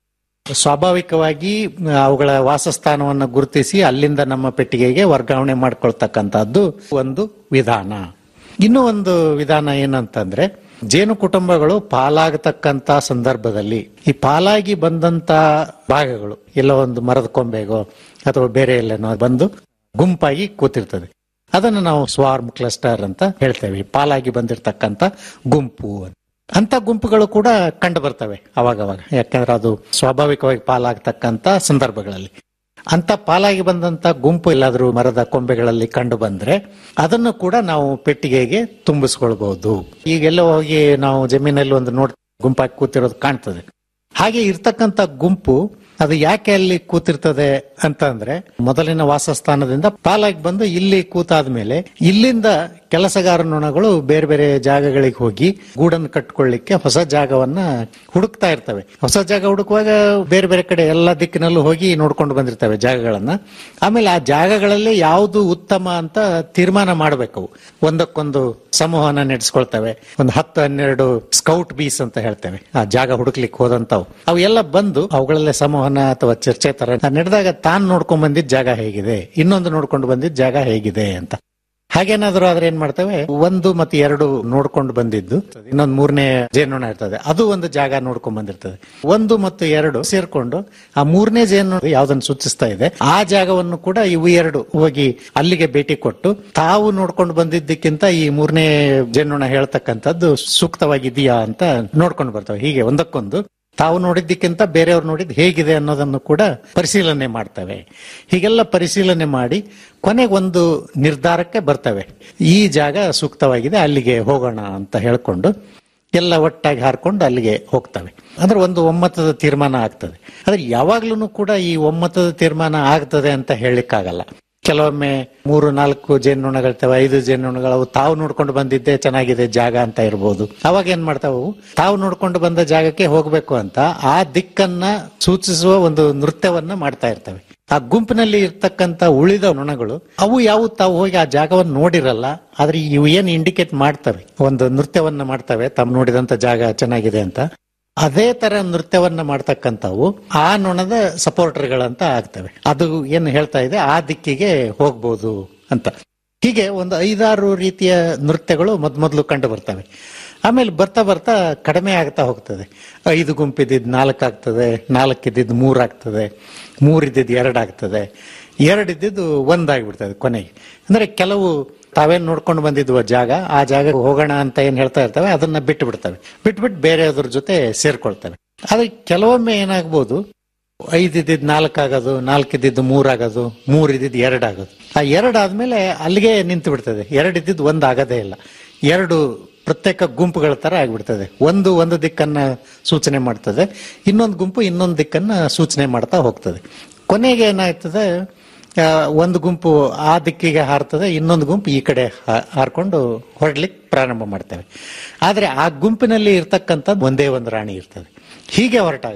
J: ಸ್ವಾಭಾವಿಕವಾಗಿ ಅವುಗಳ ವಾಸಸ್ಥಾನವನ್ನು ಗುರುತಿಸಿ ಅಲ್ಲಿಂದ ನಮ್ಮ ಪೆಟ್ಟಿಗೆಗೆ ವರ್ಗಾವಣೆ ಮಾಡ್ಕೊಳ್ತಕ್ಕಂಥದ್ದು ಒಂದು ವಿಧಾನ ಇನ್ನೂ ಒಂದು ವಿಧಾನ ಏನಂತಂದ್ರೆ ಜೇನು ಕುಟುಂಬಗಳು ಪಾಲಾಗತಕ್ಕಂತ ಸಂದರ್ಭದಲ್ಲಿ ಈ ಪಾಲಾಗಿ ಬಂದಂತ ಭಾಗಗಳು ಎಲ್ಲ ಒಂದು ಮರದ ಕೊಂಬೆಗೋ ಅಥವಾ ಬೇರೆ ಎಲ್ಲನೋ ಬಂದು ಗುಂಪಾಗಿ ಕೂತಿರ್ತದೆ ಅದನ್ನು ನಾವು ಸ್ವಾರ್ಮ್ ಕ್ಲಸ್ಟರ್ ಅಂತ ಹೇಳ್ತೇವೆ ಪಾಲಾಗಿ ಬಂದಿರತಕ್ಕಂತ ಗುಂಪು ಅಂತ ಅಂತ ಗುಂಪುಗಳು ಕೂಡ ಕಂಡು ಬರ್ತವೆ ಅವಾಗವಾಗ ಯಾಕಂದ್ರೆ ಅದು ಸ್ವಾಭಾವಿಕವಾಗಿ ಪಾಲಾಗ್ತಕ್ಕಂತ ಸಂದರ್ಭಗಳಲ್ಲಿ ಅಂತ ಪಾಲಾಗಿ ಬಂದಂತ ಗುಂಪು ಎಲ್ಲಾದ್ರೂ ಮರದ ಕೊಂಬೆಗಳಲ್ಲಿ ಕಂಡು ಬಂದ್ರೆ ಅದನ್ನು ಕೂಡ ನಾವು ಪೆಟ್ಟಿಗೆಗೆ ತುಂಬಿಸ್ಕೊಳ್ಬಹುದು ಈಗೆಲ್ಲ ಹೋಗಿ ನಾವು ಜಮೀನಲ್ಲಿ ಒಂದು ನೋಡ್ ಗುಂಪಾಗಿ ಕೂತಿರೋದು ಕಾಣ್ತದೆ ಹಾಗೆ ಇರ್ತಕ್ಕಂತ ಗುಂಪು ಅದು ಯಾಕೆ ಅಲ್ಲಿ ಕೂತಿರ್ತದೆ ಅಂತ ಅಂದ್ರೆ ಮೊದಲಿನ ವಾಸಸ್ಥಾನದಿಂದ ಪಾಲಾಗಿ ಬಂದು ಇಲ್ಲಿ ಕೂತಾದ್ಮೇಲೆ ಇಲ್ಲಿಂದ ಕೆಲಸಗಾರ ನೊಣಗಳು ಬೇರೆ ಬೇರೆ ಜಾಗಗಳಿಗೆ ಹೋಗಿ ಗೂಡನ್ನು ಕಟ್ಕೊಳ್ಳಿಕ್ಕೆ ಹೊಸ ಜಾಗವನ್ನ ಹುಡುಕ್ತಾ ಇರ್ತವೆ ಹೊಸ ಜಾಗ ಹುಡುಕುವಾಗ ಬೇರೆ ಬೇರೆ ಕಡೆ ಎಲ್ಲ ದಿಕ್ಕಿನಲ್ಲೂ ಹೋಗಿ ನೋಡ್ಕೊಂಡು ಬಂದಿರ್ತವೆ ಜಾಗಗಳನ್ನ ಆಮೇಲೆ ಆ ಜಾಗಗಳಲ್ಲಿ ಯಾವುದು ಉತ್ತಮ ಅಂತ ತೀರ್ಮಾನ ಮಾಡಬೇಕು ಒಂದಕ್ಕೊಂದು ಸಮೂಹನ ನಡೆಸ್ಕೊಳ್ತವೆ ಒಂದು ಹತ್ತು ಹನ್ನೆರಡು ಸ್ಕೌಟ್ ಬೀಸ್ ಅಂತ ಹೇಳ್ತೇವೆ ಆ ಜಾಗ ಹುಡುಕ್ಲಿಕ್ಕೆ ಹೋದಂತವು ಅವು ಎಲ್ಲ ಬಂದು ಅವುಗಳಲ್ಲೇ ಸಂವಹನ ಅಥವಾ ಚರ್ಚೆ ತರ ನಡೆದಾಗ ತಾನು ನೋಡ್ಕೊಂಡ್ ಬಂದಿದ್ದ ಜಾಗ ಹೇಗಿದೆ ಇನ್ನೊಂದು ನೋಡ್ಕೊಂಡು ಬಂದಿದ್ದ ಜಾಗ ಹೇಗಿದೆ ಅಂತ ಹಾಗೇನಾದ್ರೂ ಆದ್ರೆ ಏನ್ ಮಾಡ್ತೇವೆ ಒಂದು ಮತ್ತೆ ಎರಡು ನೋಡ್ಕೊಂಡು ಬಂದಿದ್ದು ಇನ್ನೊಂದು ಮೂರನೇ ಜೇನುನೊಣ ಇರ್ತದೆ ಅದು ಒಂದು ಜಾಗ ನೋಡ್ಕೊಂಡ್ ಬಂದಿರ್ತದೆ ಒಂದು ಮತ್ತು ಎರಡು ಸೇರ್ಕೊಂಡು ಆ ಮೂರನೇ ಜೇನು ಯಾವ್ದನ್ನು ಸೂಚಿಸ್ತಾ ಇದೆ ಆ ಜಾಗವನ್ನು ಕೂಡ ಇವು ಎರಡು ಹೋಗಿ ಅಲ್ಲಿಗೆ ಭೇಟಿ ಕೊಟ್ಟು ತಾವು ನೋಡ್ಕೊಂಡು ಬಂದಿದ್ದಕ್ಕಿಂತ ಈ ಮೂರನೇ ಜೇನುನೊಣ ಹೇಳ್ತಕ್ಕಂಥದ್ದು ಸೂಕ್ತವಾಗಿದೆಯಾ ಅಂತ ನೋಡ್ಕೊಂಡು ಬರ್ತವೆ ಹೀಗೆ ಒಂದಕ್ಕೊಂದು ತಾವು ನೋಡಿದ್ದಕ್ಕಿಂತ ಬೇರೆಯವ್ರು ನೋಡಿದ್ ಹೇಗಿದೆ ಅನ್ನೋದನ್ನು ಕೂಡ ಪರಿಶೀಲನೆ ಮಾಡ್ತವೆ ಹೀಗೆಲ್ಲ ಪರಿಶೀಲನೆ ಮಾಡಿ ಕೊನೆಗೆ ಒಂದು ನಿರ್ಧಾರಕ್ಕೆ ಬರ್ತವೆ ಈ ಜಾಗ ಸೂಕ್ತವಾಗಿದೆ ಅಲ್ಲಿಗೆ ಹೋಗೋಣ ಅಂತ ಹೇಳ್ಕೊಂಡು ಎಲ್ಲ ಒಟ್ಟಾಗಿ ಹಾರ್ಕೊಂಡು ಅಲ್ಲಿಗೆ ಹೋಗ್ತವೆ ಅಂದ್ರೆ ಒಂದು ಒಮ್ಮತದ ತೀರ್ಮಾನ ಆಗ್ತದೆ ಆದ್ರೆ ಯಾವಾಗ್ಲೂ ಕೂಡ ಈ ಒಮ್ಮತದ ತೀರ್ಮಾನ ಆಗ್ತದೆ ಅಂತ ಹೇಳಲಿಕ್ಕಾಗಲ್ಲ ಕೆಲವೊಮ್ಮೆ ಮೂರು ನಾಲ್ಕು ಜೇನುನೊಣಗಳಿರ್ತವೆ ಐದು ಜೇನುನೊಣಗಳು ಅವು ತಾವು ನೋಡ್ಕೊಂಡು ಬಂದಿದ್ದೆ ಚೆನ್ನಾಗಿದೆ ಜಾಗ ಅಂತ ಇರ್ಬೋದು ಅವಾಗ ಏನ್ ಮಾಡ್ತಾವು ತಾವು ನೋಡ್ಕೊಂಡು ಬಂದ ಜಾಗಕ್ಕೆ ಹೋಗ್ಬೇಕು ಅಂತ ಆ ದಿಕ್ಕನ್ನ ಸೂಚಿಸುವ ಒಂದು ನೃತ್ಯವನ್ನ ಮಾಡ್ತಾ ಇರ್ತವೆ ಆ ಗುಂಪಿನಲ್ಲಿ ಇರ್ತಕ್ಕಂತ ಉಳಿದ ನೊಣಗಳು ಅವು ಯಾವ ತಾವು ಹೋಗಿ ಆ ಜಾಗವನ್ನು ನೋಡಿರಲ್ಲ ಆದ್ರೆ ಇವು ಏನ್ ಇಂಡಿಕೇಟ್ ಮಾಡ್ತವೆ ಒಂದು ನೃತ್ಯವನ್ನ ಮಾಡ್ತವೆ ತಾವು ನೋಡಿದಂತ ಜಾಗ ಚೆನ್ನಾಗಿದೆ ಅಂತ ಅದೇ ತರ ನೃತ್ಯವನ್ನ ಮಾಡ್ತಕ್ಕಂಥವು ಆ ನೊಣದ ಸಪೋರ್ಟರ್ಗಳಂತ ಆಗ್ತವೆ ಅದು ಏನು ಹೇಳ್ತಾ ಇದೆ ಆ ದಿಕ್ಕಿಗೆ ಹೋಗ್ಬೋದು ಅಂತ ಹೀಗೆ ಒಂದು ಐದಾರು ರೀತಿಯ ನೃತ್ಯಗಳು ಮೊದ್ಮೊದ್ಲು ಕಂಡು ಬರ್ತವೆ ಆಮೇಲೆ ಬರ್ತಾ ಬರ್ತಾ ಕಡಿಮೆ ಆಗ್ತಾ ಹೋಗ್ತದೆ ಐದು ಗುಂಪಿದ್ದಿದ್ದು ನಾಲ್ಕು ಆಗ್ತದೆ ನಾಲ್ಕಿದ್ದಿದ್ದು ಮೂರು ಆಗ್ತದೆ ಮೂರಿದ್ದಿದ್ದು ಎರಡು ಆಗ್ತದೆ ಎರಡಿದ್ದಿದ್ದು ಒಂದಾಗ್ಬಿಡ್ತದೆ ಕೊನೆಗೆ ಅಂದ್ರೆ ಕೆಲವು ತಾವೇನ್ ನೋಡ್ಕೊಂಡು ಬಂದಿದ್ವು ಜಾಗ ಆ ಜಾಗ ಹೋಗೋಣ ಅಂತ ಏನ್ ಹೇಳ್ತಾ ಇರ್ತವೆ ಅದನ್ನ ಬಿಟ್ಟು ಬಿಡ್ತವೆ ಬಿಟ್ಬಿಟ್ಟು ಬೇರೆಯವ್ರ ಜೊತೆ ಸೇರ್ಕೊಳ್ತವೆ ಆದ್ರೆ ಕೆಲವೊಮ್ಮೆ ಏನಾಗ್ಬೋದು ಐದಿದ್ದಿದ್ದು ನಾಲ್ಕು ಆಗೋದು ನಾಲ್ಕಿದ್ದಿದ್ದು ಮೂರಾಗೋದು ಮೂರಿದ್ದಿದ್ದು ಎರಡು ಆಗೋದು ಆ ಎರಡು ಆದ್ಮೇಲೆ ಅಲ್ಲಿಗೆ ನಿಂತು ಬಿಡ್ತದೆ ಎರಡು ಇದ್ದಿದ್ದು ಒಂದು ಆಗದೇ ಇಲ್ಲ ಎರಡು ಪ್ರತ್ಯೇಕ ಗುಂಪುಗಳ ತರ ಆಗ್ಬಿಡ್ತದೆ ಒಂದು ಒಂದು ದಿಕ್ಕನ್ನ ಸೂಚನೆ ಮಾಡ್ತದೆ ಇನ್ನೊಂದು ಗುಂಪು ಇನ್ನೊಂದು ದಿಕ್ಕನ್ನ ಸೂಚನೆ ಮಾಡ್ತಾ ಹೋಗ್ತದೆ ಕೊನೆಗೆ ಏನಾಗ್ತದೆ ಆ, ಒಂದು ಗುಂಪು ಆ ದಿಕ್ಕಿಗೆ ಹಾರ್ತದೆ ಇನ್ನೊಂದು ಗುಂಪು ಈ ಕಡೆ ಹಾ- ಹಾರ್ಕೊಂಡು ಹೊರಡ್ಲಿಕ್ಕೆ ಪ್ರಾರಂಭ ಮಾಡ್ತವೆ ಆದ್ರೆ ಆ ಗುಂಪಿನಲ್ಲಿ ಇರ್ತಕ್ಕಂಥ ಒಂದೇ ಒಂದು ರಾಣಿ ಇರ್ತದೆ ಹೀಗೆ ಹೊರಟಾಗ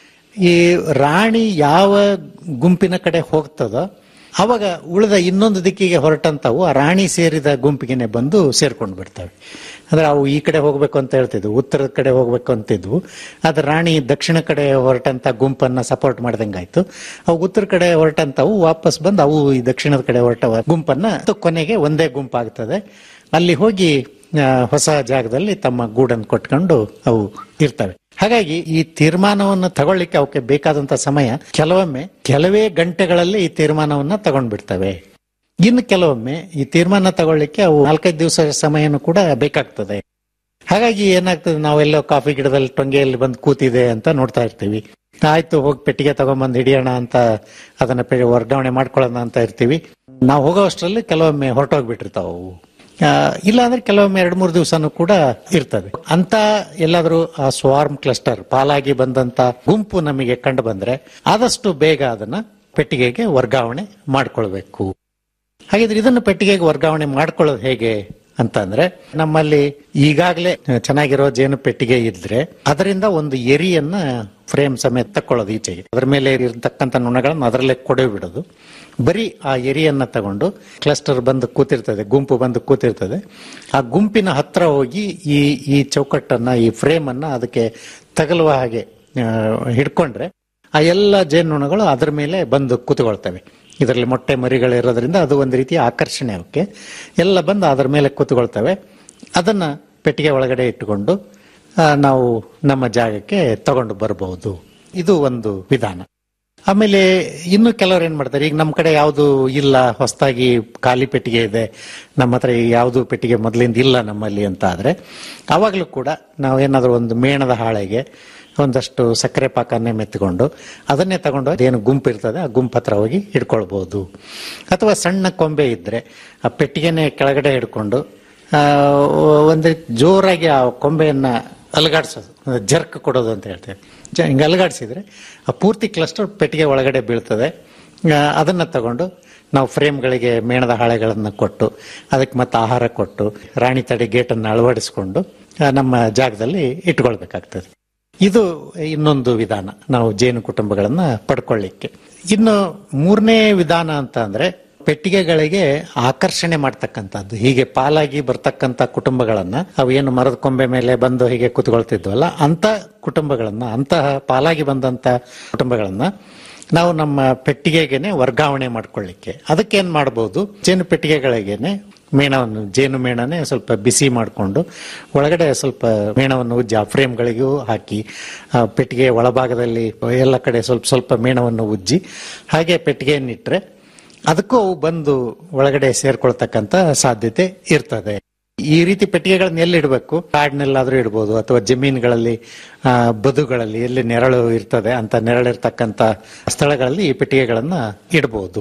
J: ಈ ರಾಣಿ ಯಾವ ಗುಂಪಿನ ಕಡೆ ಹೋಗ್ತದೋ ಅವಾಗ ಉಳಿದ ಇನ್ನೊಂದು ದಿಕ್ಕಿಗೆ ಹೊರಟಂತವು ಆ ರಾಣಿ ಸೇರಿದ ಗುಂಪಿಗೆನೆ ಬಂದು ಸೇರ್ಕೊಂಡು ಬಿಡ್ತವೆ ಅಂದ್ರೆ ಅವು ಈ ಕಡೆ ಹೋಗ್ಬೇಕು ಅಂತ ಹೇಳ್ತಿದ್ವು ಉತ್ತರದ ಕಡೆ ಹೋಗ್ಬೇಕು ಅಂತಿದ್ವು ಆದ್ರೆ ರಾಣಿ ದಕ್ಷಿಣ ಕಡೆ ಹೊರಟಂತ ಗುಂಪನ್ನ ಸಪೋರ್ಟ್ ಮಾಡ್ದಂಗಾಯ್ತು ಅವು ಉತ್ತರ ಕಡೆ ಹೊರಟಂತವು ವಾಪಸ್ ಬಂದು ಅವು ಈ ದಕ್ಷಿಣದ ಕಡೆ ಹೊರಟ ಗುಂಪನ್ನ ಮತ್ತು ಕೊನೆಗೆ ಒಂದೇ ಗುಂಪಾಗ್ತದೆ ಅಲ್ಲಿ ಹೋಗಿ ಆ, ಹೊಸ ಜಾಗದಲ್ಲಿ ತಮ್ಮ ಗೂಡನ್ನು ಕೊಟ್ಕೊಂಡು ಅವು ಇರ್ತವೆ ಹಾಗಾಗಿ ಈ ತೀರ್ಮಾನವನ್ನು ತಗೊಳ್ಳಿಕ್ಕೆ ಅವಕ್ಕೆ ಬೇಕಾದಂತ ಸಮಯ ಕೆಲವೊಮ್ಮೆ ಕೆಲವೇ ಗಂಟೆಗಳಲ್ಲಿ ಈ ತೀರ್ಮಾನವನ್ನ ತಗೊಂಡ್ಬಿಡ್ತವೆ ಇನ್ನು ಕೆಲವೊಮ್ಮೆ ಈ ತೀರ್ಮಾನ ತಗೊಳ್ಳಿಕ್ಕೆ ಅವು ನಾಲ್ಕೈದು ದಿವಸ ಸಮಯನೂ ಕೂಡ ಬೇಕಾಗ್ತದೆ ಹಾಗಾಗಿ ಏನಾಗ್ತದೆ ನಾವೆಲ್ಲೋ ಕಾಫಿ ಗಿಡದಲ್ಲಿ ಟೊಂಗೆಯಲ್ಲಿ ಬಂದು ಕೂತಿದೆ ಅಂತ ನೋಡ್ತಾ ಇರ್ತೀವಿ ಆಯ್ತು ಹೋಗಿ ಪೆಟ್ಟಿಗೆ ತಗೊಂಡ್ಬಂದು ಹಿಡಿಯೋಣ ಅಂತ ಅದನ್ನ ಪೆ- ವರ್ಗಾವಣೆ ಮಾಡ್ಕೊಳ್ಳೋಣ ಅಂತ ಇರ್ತೀವಿ ನಾವು ಹೋಗೋ ಅಷ್ಟರಲ್ಲಿ ಕೆಲವೊಮ್ಮೆ ಹೊರಟೋಗ್ಬಿಟ್ಟಿರ್ತಾವ ಅವು ಆ, ಇಲ್ಲ ಅಂದ್ರೆ ಕೆಲವೊಮ್ಮೆ ಎರಡ್ ಮೂರು ದಿವಸನೂ ಕೂಡ ಇರ್ತದೆ ಅಂತ ಎಲ್ಲಾದ್ರೂ ಆ ಸ್ವಾರ್ಮ್ ಕ್ಲಸ್ಟರ್ ಪಾಲಾಗಿ ಬಂದಂತ ಗುಂಪು ನಮಗೆ ಕಂಡು ಬಂದ್ರೆ ಆದಷ್ಟು ಬೇಗ ಅದನ್ನ ಪೆಟ್ಟಿಗೆಗೆ ವರ್ಗಾವಣೆ ಮಾಡ್ಕೊಳ್ಬೇಕು ಹಾಗಿದ್ರೆ ಇದನ್ನು ಪೆಟ್ಟಿಗೆಗೆ ವರ್ಗಾವಣೆ ಮಾಡ್ಕೊಳ್ಳೋದು ಹೇಗೆ ಅಂತಂದ್ರೆ ನಮ್ಮಲ್ಲಿ ಈಗಾಗಲೇ ಚೆನ್ನಾಗಿರೋ ಜೇನು ಪೆಟ್ಟಿಗೆ ಇದ್ರೆ ಅದರಿಂದ ಒಂದು ಎರಿಯನ್ನ ಫ್ರೇಮ್ ಸಮೇತ ತಕ್ಕೊಳ್ಳೋದು ಈಚೆಗೆ ಅದರ ಮೇಲೆ ಇರತಕ್ಕಂಥ ನೊಣಗಳನ್ನು ಅದರಲ್ಲೇ ಕೊಡೆ ಬಿಡೋದು ಬರೀ ಆ ಎರಿಯನ್ನ ತಗೊಂಡು ಕ್ಲಸ್ಟರ್ ಬಂದು ಕೂತಿರ್ತದೆ ಗುಂಪು ಬಂದು ಕೂತಿರ್ತದೆ ಆ ಗುಂಪಿನ ಹತ್ರ ಹೋಗಿ ಈ ಈ ಚೌಕಟ್ಟನ್ನ ಈ ಫ್ರೇಮ್ ಅನ್ನ ಅದಕ್ಕೆ ತಗಲುವ ಹಾಗೆ ಆ, ಹಿಡ್ಕೊಂಡ್ರೆ ಆ ಎಲ್ಲ ಜೇನುನೊಣಗಳು ಅದರ ಮೇಲೆ ಬಂದು ಕೂತ್ಕೊಳ್ತವೆ ಇದರಲ್ಲಿ ಮೊಟ್ಟೆ ಮರಿಗಳಿರೋದ್ರಿಂದ ಅದು ಒಂದು ರೀತಿಯ ಆಕರ್ಷಣೆ ಅವಕ್ಕೆ ಎಲ್ಲ ಬಂದು ಅದರ ಮೇಲೆ ಕೂತ್ಕೊಳ್ತವೆ ಅದನ್ನ ಪೆಟ್ಟಿಗೆ ಒಳಗಡೆ ಇಟ್ಟುಕೊಂಡು ಆ, ನಾವು ನಮ್ಮ ಜಾಗಕ್ಕೆ ತಗೊಂಡು ಬರಬಹುದು ಇದು ಒಂದು ವಿಧಾನ ಆಮೇಲೆ ಇನ್ನು ಕೆಲವರು ಏನ್ ಮಾಡ್ತಾರೆ ಈಗ ನಮ್ಮ ಕಡೆ ಯಾವುದು ಇಲ್ಲ ಹೊಸದಾಗಿ ಖಾಲಿ ಪೆಟ್ಟಿಗೆ ಇದೆ ನಮ್ಮ ಹತ್ರ ಯಾವುದು ಪೆಟ್ಟಿಗೆ ಮೊದಲಿಂದ ಇಲ್ಲ ನಮ್ಮಲ್ಲಿ ಅಂತ ಆದ್ರೆ ಆವಾಗಲೂ ಕೂಡ ನಾವು ಏನಾದರೂ ಒಂದು ಮೇಣದ ಹಾಳೆಗೆ ಒಂದಷ್ಟು ಸಕ್ಕರೆ ಪಾಕನ್ನೇ ಮೆತ್ತಕೊಂಡು ಅದನ್ನೇ ತಗೊಂಡು ಏನು ಗುಂಪು ಇರ್ತದೆ ಆ ಗುಂಪು ಹತ್ರ ಹೋಗಿ ಹಿಡ್ಕೊಳ್ಬಹುದು ಅಥವಾ ಸಣ್ಣ ಕೊಂಬೆ ಇದ್ರೆ ಆ ಪೆಟ್ಟಿಗೆನೆ ಕೆಳಗಡೆ ಹಿಡ್ಕೊಂಡು ಆ, ಒಂದು ಜೋರಾಗಿ ಆ ಕೊಂಬೆಯನ್ನ ಅಲಗಾಡ್ಸೋದು ಅಂದ್ರೆ ಜರ್ಕ್ ಕೊಡೋದು ಅಂತ ಹೇಳ್ತೇವೆ ಜ- ಹಿಂಗೆ ಅಲಗಾಡಿಸಿದ್ರೆ ಆ ಪೂರ್ತಿ ಕ್ಲಸ್ಟರ್ ಪೆಟ್ಟಿಗೆ ಒಳಗಡೆ ಬೀಳ್ತದೆ ಆ, ಅದನ್ನ ತಗೊಂಡು ನಾವು ಫ್ರೇಮ್ಗಳಿಗೆ ಮೇಣದ ಹಾಳೆಗಳನ್ನು ಕೊಟ್ಟು ಅದಕ್ಕೆ ಮತ್ತೆ ಆಹಾರ ಕೊಟ್ಟು ರಾಣಿ ತಡೆ ಗೇಟನ್ನು ಅಳವಡಿಸಿಕೊಂಡು ಆ, ನಮ್ಮ ಜಾಗದಲ್ಲಿ ಇಟ್ಕೊಳ್ಬೇಕಾಗ್ತದೆ ಇದು ಇನ್ನೊಂದು ವಿಧಾನ ನಾವು ಜೇನು ಕುಟುಂಬಗಳನ್ನ ಪಡ್ಕೊಳ್ಳಿಕ್ಕೆ ಇನ್ನು ಮೂರನೇ ವಿಧಾನ ಅಂತ ಅಂದ್ರೆ ಪೆಟ್ಟಿಗೆಗಳಿಗೆ ಆಕರ್ಷಣೆ ಮಾಡ್ತಕ್ಕಂಥದ್ದು ಹೀಗೆ ಪಾಲಾಗಿ ಬರ್ತಕ್ಕಂಥ ಕುಟುಂಬಗಳನ್ನ ಅವು ಏನು ಮರದ ಕೊಂಬೆ ಮೇಲೆ ಬಂದು ಹೀಗೆ ಕೂತ್ಕೊಳ್ತಿದ್ವಲ್ಲ ಅಂತ ಕುಟುಂಬಗಳನ್ನ ಅಂತಹ ಪಾಲಾಗಿ ಬಂದಂತ ಕುಟುಂಬಗಳನ್ನ ನಾವು ನಮ್ಮ ಪೆಟ್ಟಿಗೆಗೆನೆ ವರ್ಗಾವಣೆ ಮಾಡ್ಕೊಳ್ಳಿಕ್ಕೆ ಅದಕ್ಕೇನ್ ಮಾಡಬಹುದು ಜೇನು ಪೆಟ್ಟಿಗೆಗಳಿಗೇನೆ ಮೇಣವನ್ನು ಜೇನು ಮೇಣನೆ ಸ್ವಲ್ಪ ಬಿಸಿ ಮಾಡಿಕೊಂಡು ಒಳಗಡೆ ಸ್ವಲ್ಪ ಮೇಣವನ್ನು ಉಜ್ಜಿ ಆ ಫ್ರೇಮ್ಗಳಿಗೂ ಹಾಕಿ ಆ ಪೆಟ್ಟಿಗೆ ಒಳಭಾಗದಲ್ಲಿ ಎಲ್ಲ ಕಡೆ ಸ್ವಲ್ಪ ಸ್ವಲ್ಪ ಮೇಣವನ್ನು ಉಜ್ಜಿ ಹಾಗೆ ಪೆಟ್ಟಿಗೆಯನ್ನಿಟ್ರೆ ಅದಕ್ಕೂ ಅವು ಬಂದು ಒಳಗಡೆ ಸೇರ್ಕೊಳ್ತಕ್ಕಂತ ಸಾಧ್ಯತೆ ಇರ್ತದೆ ಈ ರೀತಿ ಪೆಟ್ಟಿಗೆಗಳನ್ನ ಎಲ್ಲಿ ಇಡಬೇಕು ಕಾಡಿನಲ್ಲಾದ್ರೂ ಇಡ್ಬೋದು ಅಥವಾ ಜಮೀನುಗಳಲ್ಲಿ ಆ, ಬದುಗಳಲ್ಲಿ ಎಲ್ಲಿ ನೆರಳು ಇರ್ತದೆ ಅಂತ ನೆರಳಿರ್ತಕ್ಕಂತ ಸ್ಥಳಗಳಲ್ಲಿ ಈ ಪೆಟ್ಟಿಗೆಗಳನ್ನ ಇಡಬಹುದು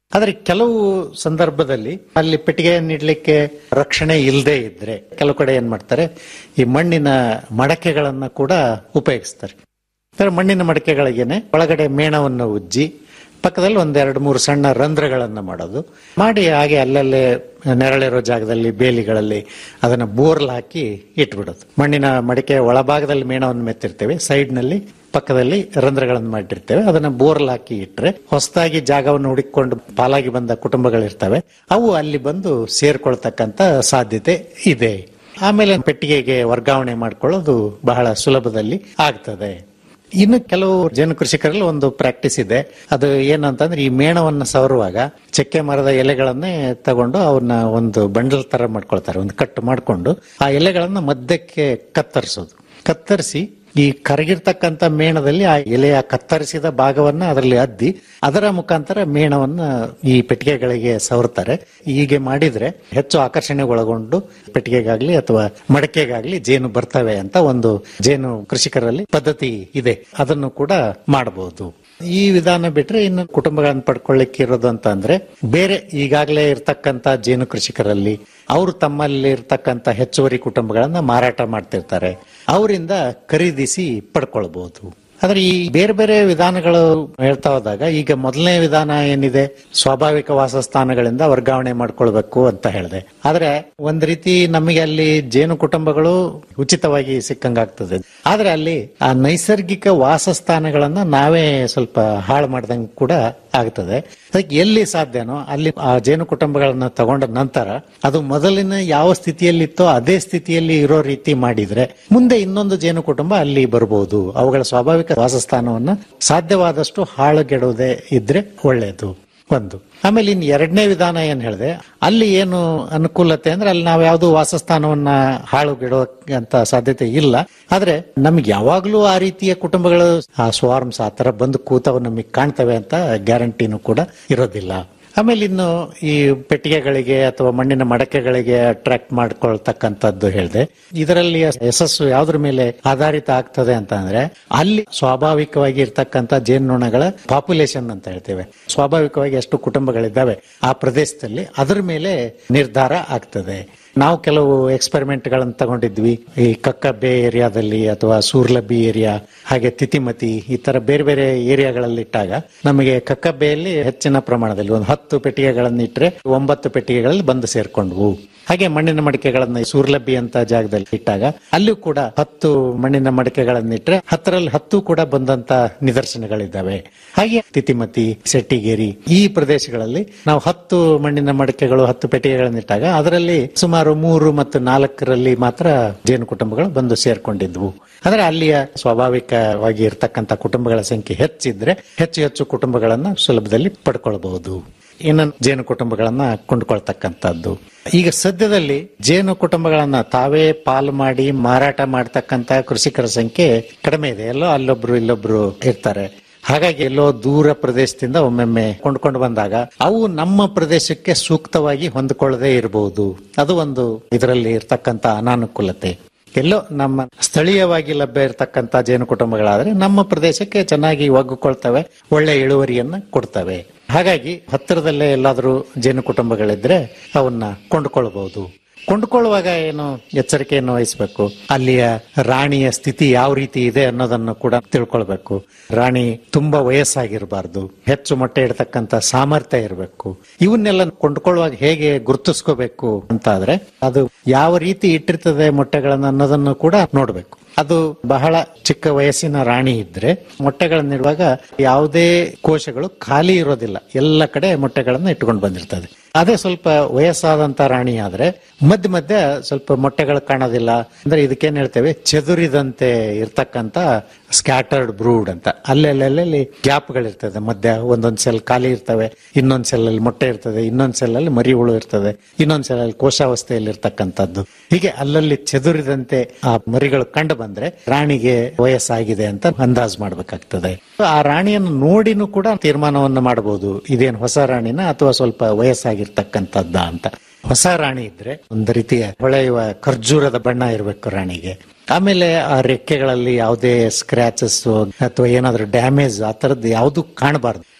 J: ಆದ್ರೆ ಕೆಲವು ಸಂದರ್ಭದಲ್ಲಿ ಅಲ್ಲಿ ಪೆಟ್ಟಿಗೆಯನ್ನು ಇಡ್ಲಿಕ್ಕೆ ರಕ್ಷಣೆ ಇಲ್ಲದೆ ಇದ್ರೆ ಕೆಲವು ಕಡೆ ಏನ್ ಮಾಡ್ತಾರೆ ಈ ಮಣ್ಣಿನ ಮಡಕೆಗಳನ್ನ ಕೂಡ ಉಪಯೋಗಿಸ್ತಾರೆ ಅಂದ್ರೆ ಮಣ್ಣಿನ ಮಡಕೆಗಳಿಗೇನೆ ಒಳಗಡೆ ಮೇಣವನ್ನು ಉಜ್ಜಿ ಪಕ್ಕದಲ್ಲಿ ಒಂದೆರಡು ಮೂರು ಸಣ್ಣ ರಂಧ್ರಗಳನ್ನ ಮಾಡೋದು ಮಾಡಿ ಹಾಗೆ ಅಲ್ಲಲ್ಲೇ ನೆರಳಿರೋ ಜಾಗದಲ್ಲಿ ಬೇಲಿಗಳಲ್ಲಿ ಅದನ್ನ ಬೋರ್ಲ್ ಹಾಕಿ ಇಟ್ಬಿಡೋದು ಮಣ್ಣಿನ ಮಡಿಕೆ ಒಳಭಾಗದಲ್ಲಿ ಮೇಣವನ್ನು ಮೆತ್ತಿರ್ತೇವೆ ಸೈಡ್ ನಲ್ಲಿ ಪಕ್ಕದಲ್ಲಿ ರಂಧ್ರಗಳನ್ನು ಮಾಡಿರ್ತೇವೆ ಅದನ್ನ ಬೋರ್ಲ್ ಹಾಕಿ ಇಟ್ರೆ ಹೊಸದಾಗಿ ಜಾಗವನ್ನು ಹುಡುಕಿಕೊಂಡು ಪಾಲಾಗಿ ಬಂದ ಕುಟುಂಬಗಳಿರ್ತವೆ ಅವು ಅಲ್ಲಿ ಬಂದು ಸೇರ್ಕೊಳ್ತಕ್ಕಂತ ಸಾಧ್ಯತೆ ಇದೆ ಆಮೇಲೆ ಪೆಟ್ಟಿಗೆಗೆ ವರ್ಗಾವಣೆ ಮಾಡ್ಕೊಳ್ಳೋದು ಬಹಳ ಸುಲಭದಲ್ಲಿ ಆಗ್ತದೆ ಇನ್ನು ಕೆಲವು ಜನ ಕೃಷಿಕರಲ್ಲಿ ಒಂದು ಪ್ರಾಕ್ಟೀಸ್ ಇದೆ ಅದು ಏನಂತಂದ್ರೆ ಈ ಮೇಣವನ್ನ ಸವರುವಾಗ ಚಕ್ಕೆ ಮರದ ಎಲೆಗಳನ್ನೇ ತಗೊಂಡು ಅವನ್ನ ಒಂದು ಬಂಡಲ್ ತರ ಮಾಡ್ಕೊಳ್ತಾರೆ ಒಂದು ಕಟ್ ಮಾಡ್ಕೊಂಡು ಆ ಎಲೆಗಳನ್ನ ಮಧ್ಯಕ್ಕೆ ಕತ್ತರಿಸೋದು ಕತ್ತರಿಸಿ ಈ ಕರಗಿರ್ತಕ್ಕಂಥ ಮೇಣದಲ್ಲಿ ಆ ಎಲೆಯ ಕತ್ತರಿಸಿದ ಭಾಗವನ್ನ ಅದರಲ್ಲಿ ಅದ್ದಿ ಅದರ ಮುಖಾಂತರ ಮೇಣವನ್ನ ಈ ಪೆಟ್ಟಿಗೆಗಳಿಗೆ ಸವರ್ತಾರೆ ಹೀಗೆ ಮಾಡಿದ್ರೆ ಹೆಚ್ಚು ಆಕರ್ಷಣೆ ಒಳಗೊಂಡು ಪೆಟ್ಟಿಗೆಗಾಗ್ಲಿ ಅಥವಾ ಮಡಕೆಗಾಗ್ಲಿ ಜೇನು ಬರ್ತವೆ ಅಂತ ಒಂದು ಜೇನು ಕೃಷಿಕರಲ್ಲಿ ಪದ್ಧತಿ ಇದೆ ಅದನ್ನು ಕೂಡ ಮಾಡಬಹುದು ಈ ವಿಧಾನ ಬಿಟ್ರೆ ಇನ್ನು ಕುಟುಂಬಗಳನ್ನು ಪಡ್ಕೊಳ್ಳಿಕ್ಕೆ ಇರೋದು ಅಂತ ಅಂದ್ರೆ ಬೇರೆ ಈಗಾಗಲೇ ಇರ್ತಕ್ಕಂತ ಜೇನು ಕೃಷಿಕರಲ್ಲಿ ಅವರು ತಮ್ಮಲ್ಲಿ ಇರ್ತಕ್ಕಂತ ಹೆಚ್ಚುವರಿ ಕುಟುಂಬಗಳನ್ನ ಮಾರಾಟ ಮಾಡ್ತಿರ್ತಾರೆ ಅವರಿಂದ ಖರೀದಿಸಿ ಪಡ್ಕೊಳ್ಬಹುದು ಆದ್ರೆ ಈ ಬೇರೆ ಬೇರೆ ವಿಧಾನಗಳು ಹೇಳ್ತಾ ಹೋದಾಗ ಈಗ ಮೊದಲನೇ ವಿಧಾನ ಏನಿದೆ ಸ್ವಾಭಾವಿಕ ವಾಸಸ್ಥಾನಗಳಿಂದ ವರ್ಗಾವಣೆ ಮಾಡ್ಕೊಳ್ಬೇಕು ಅಂತ ಹೇಳಿದೆ ಆದ್ರೆ ಒಂದ್ ರೀತಿ ನಮಗೆ ಅಲ್ಲಿ ಜೇನು ಕುಟುಂಬಗಳು ಉಚಿತವಾಗಿ ಸಿಕ್ಕಂಗಾಗ್ತದೆ ಆದ್ರೆ ಅಲ್ಲಿ ಆ ನೈಸರ್ಗಿಕ ವಾಸಸ್ಥಾನಗಳನ್ನ ನಾವೇ ಸ್ವಲ್ಪ ಹಾಳು ಮಾಡ್ದಂಗೆ ಕೂಡ ಆಗ್ತದೆ ಅದಕ್ಕೆ ಎಲ್ಲಿ ಸಾಧ್ಯನೋ ಅಲ್ಲಿ ಆ ಜೇನು ಕುಟುಂಬಗಳನ್ನ ತಗೊಂಡ ನಂತರ ಅದು ಮೊದಲಿನ ಯಾವ ಸ್ಥಿತಿಯಲ್ಲಿತ್ತೋ ಅದೇ ಸ್ಥಿತಿಯಲ್ಲಿ ಇರೋ ರೀತಿ ಮಾಡಿದ್ರೆ ಮುಂದೆ ಇನ್ನೊಂದು ಜೇನು ಕುಟುಂಬ ಅಲ್ಲಿ ಬರಬಹುದು ಅವುಗಳ ಸ್ವಾಭಾವಿಕ ವಾಸಸ್ಥಾನವನ್ನ ಸಾಧ್ಯವಾದಷ್ಟು ಹಾಳುಗೆಡುವುದೇ ಇದ್ರೆ ಒಳ್ಳೆಯದು ಒಂದು ಆಮೇಲೆ ಇನ್ ಎರಡನೇ ವಿಧಾನ ಏನ್ ಹೇಳಿದೆ ಅಲ್ಲಿ ಏನು ಅನುಕೂಲತೆ ಅಂದ್ರೆ ಅಲ್ಲಿ ನಾವು ಯಾವ್ದು ವಾಸಸ್ಥಾನವನ್ನ ಹಾಳುಗೆಡುವಂತ ಸಾಧ್ಯತೆ ಇಲ್ಲ ಆದ್ರೆ ನಮ್ಗೆ ಯಾವಾಗ್ಲೂ ಆ ರೀತಿಯ ಕುಟುಂಬಗಳು ಆ ಸ್ವಾರ್ಮ್ಸ್ ಆ ತರ ಬಂದು ಕೂತವು ನಮಗೆ ಕಾಣ್ತವೆ ಅಂತ ಗ್ಯಾರಂಟಿನೂ ಕೂಡ ಇರೋದಿಲ್ಲ ಆಮೇಲೆ ಇನ್ನು ಈ ಪೆಟ್ಟಿಗೆಗಳಿಗೆ ಅಥವಾ ಮಣ್ಣಿನ ಮಡಕೆಗಳಿಗೆ ಅಟ್ರಾಕ್ಟ್ ಮಾಡ್ಕೊಳ್ತಕ್ಕಂಥದ್ದು ಹೇಳಿದೆ ಇದರಲ್ಲಿ ಯಶಸ್ಸು ಯಾವ್ದ್ರ ಮೇಲೆ ಆಧಾರಿತ ಆಗ್ತದೆ ಅಂತ ಅಂದ್ರೆ ಅಲ್ಲಿ ಸ್ವಾಭಾವಿಕವಾಗಿ ಇರ್ತಕ್ಕಂಥ ಜೇನುನೊಣಗಳ ಪಾಪ್ಯುಲೇಷನ್ ಅಂತ ಹೇಳ್ತೇವೆ ಸ್ವಾಭಾವಿಕವಾಗಿ ಎಷ್ಟು ಕುಟುಂಬಗಳಿದ್ದಾವೆ ಆ ಪ್ರದೇಶದಲ್ಲಿ ಅದರ ಮೇಲೆ ನಿರ್ಧಾರ ಆಗ್ತದೆ ನಾವು ಕೆಲವು ಎಕ್ಸ್ಪೆರಿಮೆಂಟ್ ಗಳನ್ನು ತಗೊಂಡಿದ್ವಿ ಈ ಕಕ್ಕಬ್ಬೆ ಏರಿಯಾದಲ್ಲಿ ಅಥವಾ ಸೂರ್ಲಬ್ಬಿ ಏರಿಯಾ ಹಾಗೆ ತಿತಿಮತಿ ಈ ತರ ಬೇರೆ ಬೇರೆ ಏರಿಯಾಗಳಲ್ಲಿ ಇಟ್ಟಾಗ ನಮಗೆ ಕಕ್ಕಬ್ಬೆಯಲ್ಲಿ ಹೆಚ್ಚಿನ ಪ್ರಮಾಣದಲ್ಲಿ ಒಂದು ಹತ್ತು ಪೆಟ್ಟಿಗೆಗಳನ್ನು ಇಟ್ಟರೆ ಒಂಬತ್ತು ಪೆಟ್ಟಿಗೆಗಳಲ್ಲಿ ಬಂದು ಸೇರ್ಕೊಂಡ್ವು ಹಾಗೆ ಮಣ್ಣಿನ ಮಡಿಕೆಗಳನ್ನ ಸೂರ್ಲಬ್ಬಿ ಅಂತ ಜಾಗದಲ್ಲಿ ಇಟ್ಟಾಗ ಅಲ್ಲಿಯೂ ಕೂಡ ಹತ್ತು ಮಣ್ಣಿನ ಮಡಿಕೆಗಳನ್ನಿಟ್ರೆ ಹತ್ತರಲ್ಲಿ ಹತ್ತು ಕೂಡ ಬಂದಂತ ನಿದರ್ಶನಗಳಿದ್ದಾವೆ ಹಾಗೆ ತಿತಿಮತಿ ಸೆಟ್ಟಿಗೇರಿ ಈ ಪ್ರದೇಶಗಳಲ್ಲಿ ನಾವು ಹತ್ತು ಮಣ್ಣಿನ ಮಡಿಕೆಗಳು ಹತ್ತು ಪೆಟ್ಟಿಗೆಗಳನ್ನಿಟ್ಟಾಗ ಅದರಲ್ಲಿ ಸುಮಾರು ಮೂರು ಮತ್ತು ನಾಲ್ಕರಲ್ಲಿ ಮಾತ್ರ ಜೇನು ಕುಟುಂಬಗಳು ಬಂದು ಸೇರ್ಕೊಂಡಿದ್ವು ಅಂದ್ರೆ ಅಲ್ಲಿಯ ಸ್ವಾಭಾವಿಕವಾಗಿ ಇರ್ತಕ್ಕಂಥ ಕುಟುಂಬಗಳ ಸಂಖ್ಯೆ ಹೆಚ್ಚಿದ್ರೆ ಹೆಚ್ಚು ಹೆಚ್ಚು ಕುಟುಂಬಗಳನ್ನ ಸುಲಭದಲ್ಲಿ ಪಡ್ಕೊಳ್ಬಹುದು ಇನ್ನು ಜೇನು ಕುಟುಂಬಗಳನ್ನ ಕೊಂಡ್ಕೊಳ್ತಕ್ಕಂಥದ್ದು ಈಗ ಸದ್ಯದಲ್ಲಿ ಜೇನು ಕುಟುಂಬಗಳನ್ನ ತಾವೇ ಪಾಲು ಮಾಡಿ ಮಾರಾಟ ಮಾಡ್ತಕ್ಕಂತ ಕೃಷಿಕರ ಸಂಖ್ಯೆ ಕಡಿಮೆ ಇದೆ ಎಲ್ಲೋ ಅಲ್ಲೊಬ್ರು ಇಲ್ಲೊಬ್ರು ಇರ್ತಾರೆ ಹಾಗಾಗಿ ಎಲ್ಲೋ ದೂರ ಪ್ರದೇಶದಿಂದ ಒಮ್ಮೊಮ್ಮೆ ಕೊಂಡ್ಕೊಂಡು ಬಂದಾಗ ಅವು ನಮ್ಮ ಪ್ರದೇಶಕ್ಕೆ ಸೂಕ್ತವಾಗಿ ಹೊಂದಿಕೊಳ್ಳದೆ ಇರಬಹುದು ಅದು ಒಂದು ಇದರಲ್ಲಿ ಇರ್ತಕ್ಕಂತ ಅನಾನುಕೂಲತೆ ಎಲ್ಲೋ ನಮ್ಮ ಸ್ಥಳೀಯವಾಗಿ ಲಭ್ಯ ಇರತಕ್ಕಂತ ಜೇನು ಕುಟುಂಬಗಳಾದ್ರೆ ನಮ್ಮ ಪ್ರದೇಶಕ್ಕೆ ಚೆನ್ನಾಗಿ ಒಗ್ಗಿಕೊಳ್ತವೆ ಒಳ್ಳೆ ಇಳುವರಿಯನ್ನ ಕೊಡ್ತವೆ ಹಾಗಾಗಿ ಹತ್ತಿರದಲ್ಲೇ ಎಲ್ಲಾದ್ರೂ ಜೇನು ಕುಟುಂಬಗಳಿದ್ರೆ ಅವನ್ನ ಕೊಂಡ್ಕೊಳ್ಬಹುದು ಕೊಂಡ್ಕೊಳ್ಳುವಾಗ ಏನು ಎಚ್ಚರಿಕೆಯನ್ನು ವಹಿಸಬೇಕು ಅಲ್ಲಿಯ ರಾಣಿಯ ಸ್ಥಿತಿ ಯಾವ ರೀತಿ ಇದೆ ಅನ್ನೋದನ್ನು ಕೂಡ ತಿಳ್ಕೊಳ್ಬೇಕು ರಾಣಿ ತುಂಬಾ ವಯಸ್ಸಾಗಿರಬಾರ್ದು ಹೆಚ್ಚು ಮೊಟ್ಟೆ ಇಡ್ತಕ್ಕಂತ ಸಾಮರ್ಥ್ಯ ಇರಬೇಕು ಇವನ್ನೆಲ್ಲ ಕೊಂಡ್ಕೊಳ್ಳುವಾಗ ಹೇಗೆ ಗುರುತಿಸ್ಕೋಬೇಕು ಅಂತ ಆದ್ರೆ ಅದು ಯಾವ ರೀತಿ ಇಟ್ಟಿರ್ತದೆ ಮೊಟ್ಟೆಗಳನ್ನ ಅನ್ನೋದನ್ನು ಕೂಡ ನೋಡ್ಬೇಕು ಅದು ಬಹಳ ಚಿಕ್ಕ ವಯಸ್ಸಿನ ರಾಣಿ ಇದ್ರೆ ಮೊಟ್ಟೆಗಳನ್ನಿಡುವಾಗ ಯಾವುದೇ ಕೋಶಗಳು ಖಾಲಿ ಇರೋದಿಲ್ಲ ಎಲ್ಲ ಕಡೆ ಮೊಟ್ಟೆಗಳನ್ನ ಇಟ್ಕೊಂಡು ಬಂದಿರ್ತದೆ ಅದೇ ಸ್ವಲ್ಪ ವಯಸ್ಸಾದಂತ ರಾಣಿ ಆದ್ರೆ ಮಧ್ಯ ಮಧ್ಯ ಸ್ವಲ್ಪ ಮೊಟ್ಟೆಗಳು ಕಾಣೋದಿಲ್ಲ ಅಂದ್ರೆ ಇದಕ್ಕೇನ್ ಹೇಳ್ತೇವೆ ಚದುರಿದಂತೆ ಇರ್ತಕ್ಕಂತ ಸ್ಕ್ಯಾಟರ್ಡ್ ಬ್ರೂಡ್ ಅಂತ ಅಲ್ಲೆಲ್ಲೆಲ್ಲಿ ಗ್ಯಾಪ್ಗಳಿರ್ತದೆ ಮಧ್ಯ ಒಂದೊಂದ್ ಸೆಲ್ ಖಾಲಿ ಇರ್ತವೆ ಇನ್ನೊಂದ್ ಸೆಲ್ ಅಲ್ಲಿ ಮೊಟ್ಟೆ ಇರ್ತದೆ ಇನ್ನೊಂದ್ ಸೆಲ್ ಅಲ್ಲಿ ಮರಿ ಹುಳು ಇರ್ತದೆ ಇನ್ನೊಂದ್ ಸೆಲ್ ಅಲ್ಲಿ ಕೋಶಾವಸ್ಥೆಯಲ್ಲಿ ಇರ್ತಕ್ಕಂಥದ್ದು ಹೀಗೆ ಅಲ್ಲಲ್ಲಿ ಚದುರಿದಂತೆ ಆ ಮರಿಗಳು ಕಂಡು ಬಂದ್ರೆ ರಾಣಿಗೆ ವಯಸ್ಸಾಗಿದೆ ಅಂತ ಅಂದಾಜು ಮಾಡ್ಬೇಕಾಗ್ತದೆ ಆ ರಾಣಿಯನ್ನು ನೋಡಿನೂ ಕೂಡ ತೀರ್ಮಾನವನ್ನು ಮಾಡಬಹುದು ಇದೇನು ಹೊಸ ರಾಣಿನ ಅಥವಾ ಸ್ವಲ್ಪ ವಯಸ್ಸಾಗಿರ್ತಕ್ಕಂಥದ್ದ ಅಂತ ಹೊಸ ರಾಣಿ ಇದ್ರೆ ಒಂದು ರೀತಿಯ ಹೊಳೆಯುವ ಖರ್ಜೂರದ ಬಣ್ಣ ಇರಬೇಕು ರಾಣಿಗೆ ಆಮೇಲೆ ಆ ರೆಕ್ಕೆಗಳಲ್ಲಿ ಯಾವುದೇ ಸ್ಕ್ರಾಚಸ್ ಅಥವಾ ಏನಾದ್ರೂ ಡ್ಯಾಮೇಜ್ ಆ ತರದ್ದು ಯಾವುದು ಕಾಣಬಾರ್ದು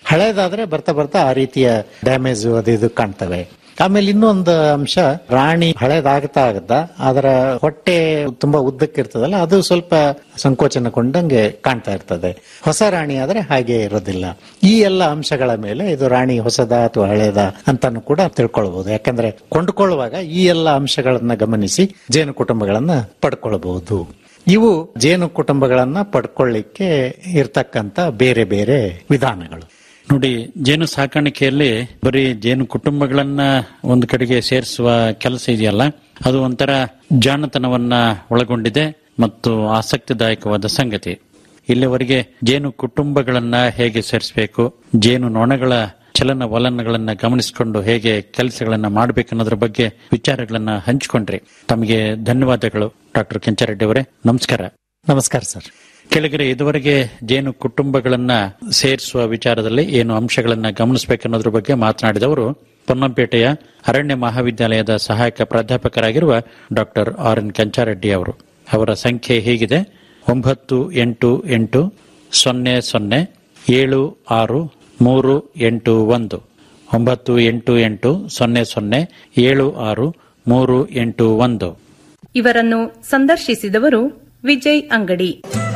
J: ಹಳೇದಾದ್ರೆ ಬರ್ತಾ ಬರ್ತಾ ಆ ರೀತಿಯ ಡ್ಯಾಮೇಜ್ ಅದು ಇದು ಕಾಣ್ತವೆ ಆಮೇಲೆ ಇನ್ನೊಂದು ಅಂಶ ರಾಣಿ ಹಳೇದಾಗ್ತಾ ಆಗತ್ತಾ ಅದರ ಹೊಟ್ಟೆ ತುಂಬಾ ಉದ್ದಕ್ಕಿರ್ತದಲ್ಲ ಅದು ಸ್ವಲ್ಪ ಸಂಕೋಚನಗೊಂಡಂಗೆ ಕಾಣ್ತಾ ಇರ್ತದೆ ಹೊಸ ರಾಣಿ ಆದ್ರೆ ಹಾಗೆ ಇರೋದಿಲ್ಲ ಈ ಎಲ್ಲ ಅಂಶಗಳ ಮೇಲೆ ಇದು ರಾಣಿ ಹೊಸದ ಅಥವಾ ಹಳೇದ ಅಂತಾನು ಕೂಡ ತಿಳ್ಕೊಳ್ಬಹುದು ಯಾಕಂದ್ರೆ ಕೊಂಡುಕೊಳ್ಳುವಾಗ ಈ ಎಲ್ಲ ಅಂಶಗಳನ್ನ ಗಮನಿಸಿ ಜೇನು ಕುಟುಂಬಗಳನ್ನ ಪಡ್ಕೊಳ್ಬಹುದು ಇವು ಜೇನು ಕುಟುಂಬಗಳನ್ನ ಪಡ್ಕೊಳ್ಳಿಕ್ಕೆ ಇರ್ತಕ್ಕಂತ ಬೇರೆ ಬೇರೆ ವಿಧಾನಗಳು
I: ನೋಡಿ ಜೇನು ಸಾಕಾಣಿಕೆಯಲ್ಲಿ ಬರೀ ಜೇನು ಕುಟುಂಬಗಳನ್ನ ಒಂದು ಕಡೆಗೆ ಸೇರಿಸುವ ಕೆಲಸ ಇದೆಯಲ್ಲ ಅದು ಒಂಥರ ಜಾಣತನವನ್ನ ಒಳಗೊಂಡಿದೆ ಮತ್ತು ಆಸಕ್ತಿದಾಯಕವಾದ ಸಂಗತಿ ಇಲ್ಲಿವರೆಗೆ ಜೇನು ಕುಟುಂಬಗಳನ್ನ ಹೇಗೆ ಸೇರಿಸಬೇಕು ಜೇನು ನೊಣಗಳ ಚಲನ ವಲನಗಳನ್ನ ಗಮನಿಸಿಕೊಂಡು ಹೇಗೆ ಕೆಲಸಗಳನ್ನ ಮಾಡಬೇಕನ್ನೋದ್ರ ಬಗ್ಗೆ ವಿಚಾರಗಳನ್ನ ಹಂಚಿಕೊಂಡ್ರಿ ತಮಗೆ ಧನ್ಯವಾದಗಳು ಡಾಕ್ಟರ್ ಕೆಂಚಾರೆಡ್ಡಿ ಅವರೇ ನಮಸ್ಕಾರ
J: ನಮಸ್ಕಾರ ಸರ್
I: ಕೆಳಗರೆ ಇದುವರೆಗೆ ಜೇನು ಕುಟುಂಬಗಳನ್ನ ಸೇರಿಸುವ ವಿಚಾರದಲ್ಲಿ ಏನು ಅಂಶಗಳನ್ನ ಗಮನಿಸಬೇಕನ್ನೋದ್ರ ಬಗ್ಗೆ ಮಾತನಾಡಿದವರು ಪೊನ್ನಂಪೇಟೆಯ ಅರಣ್ಯ ಮಹಾವಿದ್ಯಾಲಯದ ಸಹಾಯಕ ಪ್ರಾಧ್ಯಾಪಕರಾಗಿರುವ ಡಾಕ್ಟರ್ ಆರ್ ಎನ್ ಕೆಂಚಾರೆಡ್ಡಿ ಅವರು ಅವರ ಸಂಖ್ಯೆ ಹೀಗಿದೆ ಒಂಬತ್ತು ಎಂಟು ಎಂಟು ಸೊನ್ನೆ ಸೊನ್ನೆ ಏಳು ಆರು ಮೂರು ಎಂಟು ಒಂದು ಒಂಬತ್ತು ಎಂಟು ಎಂಟು ಸೊನ್ನೆ ಸೊನ್ನೆ ಏಳು ಆರು ಮೂರು ಎಂಟು ಒಂದು
K: ಇವರನ್ನು ಸಂದರ್ಶಿಸಿದವರು ವಿಜಯ್ ಅಂಗಡಿ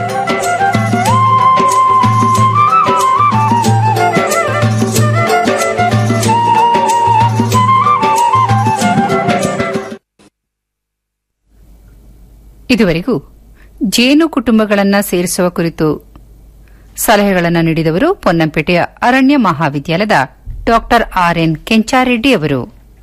A: ಇದುವರೆಗೂ ಜೇನು ಕುಟುಂಬಗಳನ್ನ ಸೇರಿಸುವ ಕುರಿತು ಸಲಹೆಗಳನ್ನು ನೀಡಿದವರು ಪೊನ್ನಂಪೇಟೆಯ ಅರಣ್ಯ ಮಹಾವಿದ್ಯಾಲಯದ ಡಾಕ್ಟರ್ ಆರ್ ಎನ್ ಕೆಂಚಾರೆಡ್ಡಿ ಅವರು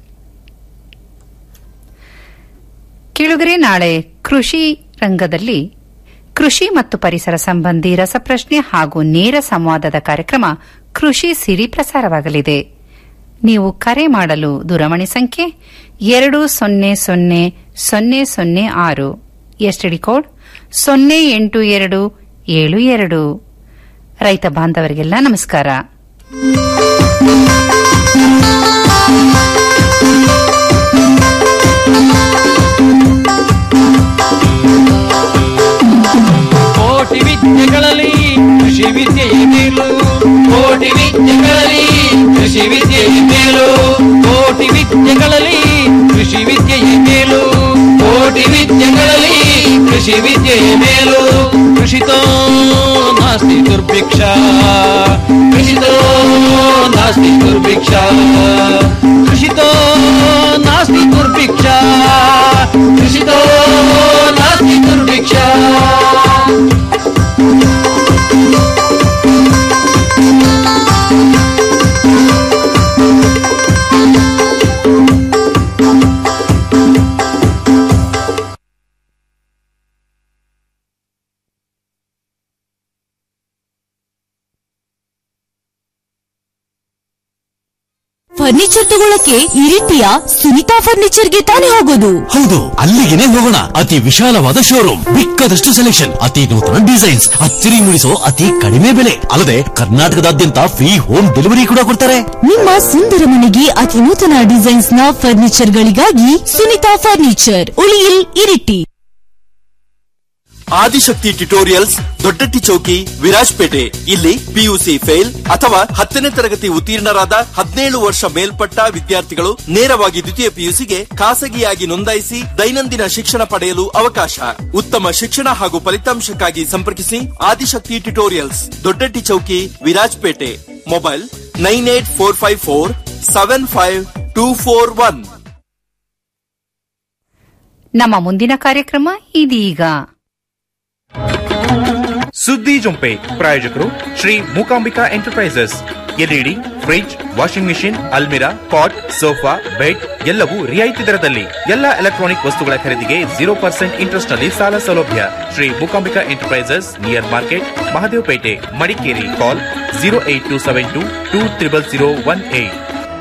A: ಕಿಳುಗರೆ ನಾಳೆ ಕೃಷಿ ರಂಗದಲ್ಲಿ ಕೃಷಿ ಮತ್ತು ಪರಿಸರ ಸಂಬಂಧಿ ರಸಪ್ರಶ್ನೆ ಹಾಗೂ ನೇರ ಸಂವಾದದ ಕಾರ್ಯಕ್ರಮ ಕೃಷಿ ಸಿರಿ ಪ್ರಸಾರವಾಗಲಿದೆ ನೀವು ಕರೆ ಮಾಡಲು ದೂರವಾಣಿ ಸಂಖ್ಯೆ ಎರಡು ಸೊನ್ನೆ ಸೊನ್ನೆ ಸೊನ್ನೆ ಸೊನ್ನೆ ಆರು ಎಸ್ಟಿಡಿ ಕೋಡ್ ಸೊನ್ನೆ ಎಂಟು ಎರಡು ಏಳು ಎರಡು ರೈತ ಬಾಂಧವರಿಗೆಲ್ಲ ನಮಸ್ಕಾರ
B: ಕೋಟಿ ವಿದ್ಯೆಗಳಲ್ಲಿ ಕೃಷಿ ವಿದ್ಯೆಯೇ ಮೇಲು ಕೋಟಿ ವಿದ್ಯೆಗಳಲ್ಲಿ ಕೃಷಿ ವಿದ್ಯೆಯೇ ಮೇಲು ಕೋಟಿ ವಿದ್ಯೆಗಳಲ್ಲಿ ಕೃಷಿ ವಿದ್ಯೆಯೇ ಮೇಲು ಕೋಟಿ ವಿದ್ಯೆಗಳಲ್ಲಿ ಕೃಷಿ ವಿದ್ಯೆಯೇ ಮೇಲು ಕೃಷಿತೋ ನಾಸ್ತಿ ದುರ್ಭಿಕ್ಷ ಕೃಷಿತೋ ನಾಸ್ತಿ ದುರ್ಭಿಕ್ಷ ಕೃಷಿತೋ ನಾಸ್ತಿ ದುರ್ಭಿಕ್ಷ ಕೃಷಿತೋ ನಾಸ್ತಿ ದುರ್ಭಿಕ್ಷ
L: ಫರ್ನಿಚರ್ ತಗೊಳಕ್ಕೆ ಇರಿಟಿಯ ಸುನಿತಾ ಫರ್ನಿಚರ್ಗೆ ತಾನೇ ಹೋಗೋದು
M: ಹೌದು ಅಲ್ಲಿಗೆನೆ ಹೋಗೋಣ ಅತಿ ವಿಶಾಲವಾದ ಶೋರೂಮ್ ಬಿಕ್ಕದಷ್ಟು ಸೆಲೆಕ್ಷನ್ ಅತಿ ನೂತನ ಡಿಸೈನ್ಸ್ ಅಚ್ಚರಿ ಮೂಡಿಸೋ ಅತಿ ಕಡಿಮೆ ಬೆಲೆ ಅಲ್ಲದೆ ಕರ್ನಾಟಕದಾದ್ಯಂತ ಫ್ರೀ ಹೋಮ್ ಡೆಲಿವರಿ ಕೂಡ ಕೊಡ್ತಾರೆ
L: ನಿಮ್ಮ ಸುಂದರ ಮನೆಗೆ ಅತಿ ನೂತನ ಡಿಸೈನ್ಸ್ ನ ಫರ್ನಿಚರ್ ಗಳಿಗಾಗಿ ಸುನಿತಾ ಫರ್ನಿಚರ್ ಉಳಿಯಿಲ್ ಇರಿಟಿ
N: ಆದಿಶಕ್ತಿ ಟ್ಯುಟೋರಿಯಲ್ಸ್ ದೊಡ್ಡಟ್ಟಿ ಚೌಕಿ ವಿರಾಜ್ಪೇಟೆ ಇಲ್ಲಿ ಪಿಯುಸಿ ಫೇಲ್ ಅಥವಾ ಹತ್ತನೇ ತರಗತಿ ಉತ್ತೀರ್ಣರಾದ ಹದಿನೇಳು ವರ್ಷ ಮೇಲ್ಪಟ್ಟ ವಿದ್ಯಾರ್ಥಿಗಳು ನೇರವಾಗಿ ದ್ವಿತೀಯ ಪಿಯುಸಿಗೆ ಖಾಸಗಿಯಾಗಿ ನೋಂದಾಯಿಸಿ ದೈನಂದಿನ ಶಿಕ್ಷಣ ಪಡೆಯಲು ಅವಕಾಶ ಉತ್ತಮ ಶಿಕ್ಷಣ ಹಾಗೂ ಫಲಿತಾಂಶಕ್ಕಾಗಿ ಸಂಪರ್ಕಿಸಿ Adishakti tutorials Doddatti Chowki Virajpet mobile nine eight four five four seven five two four one
A: ನಮ್ಮ ಮುಂದಿನ ಕಾರ್ಯಕ್ರಮ ಇದೀಗ
O: ಸುದ್ದಿ ಜೊಂಪೆ ಪ್ರಾಯೋಜಕರು Shri Mookambika enterprises LED fridge washing machine ಅಲ್ಮಿರಾ ಪಾಟ್ ಸೋಫಾ ಬೆಡ್ ಎಲ್ಲವೂ ರಿಯಾಯಿತಿ ದರದಲ್ಲಿ ಎಲ್ಲ ಎಲೆಕ್ಟ್ರಾನಿಕ್ ವಸ್ತುಗಳ ಖರೀದಿಗೆ ಜೀರೋ ಪರ್ಸೆಂಟ್ ಇಂಟ್ರೆಸ್ಟ್ ನಲ್ಲಿ ಸಾಲ ಸೌಲಭ್ಯ Shri Mookambika enterprises near market Mahadevpet Madikeri call zero eight two seven two two triple zero one eight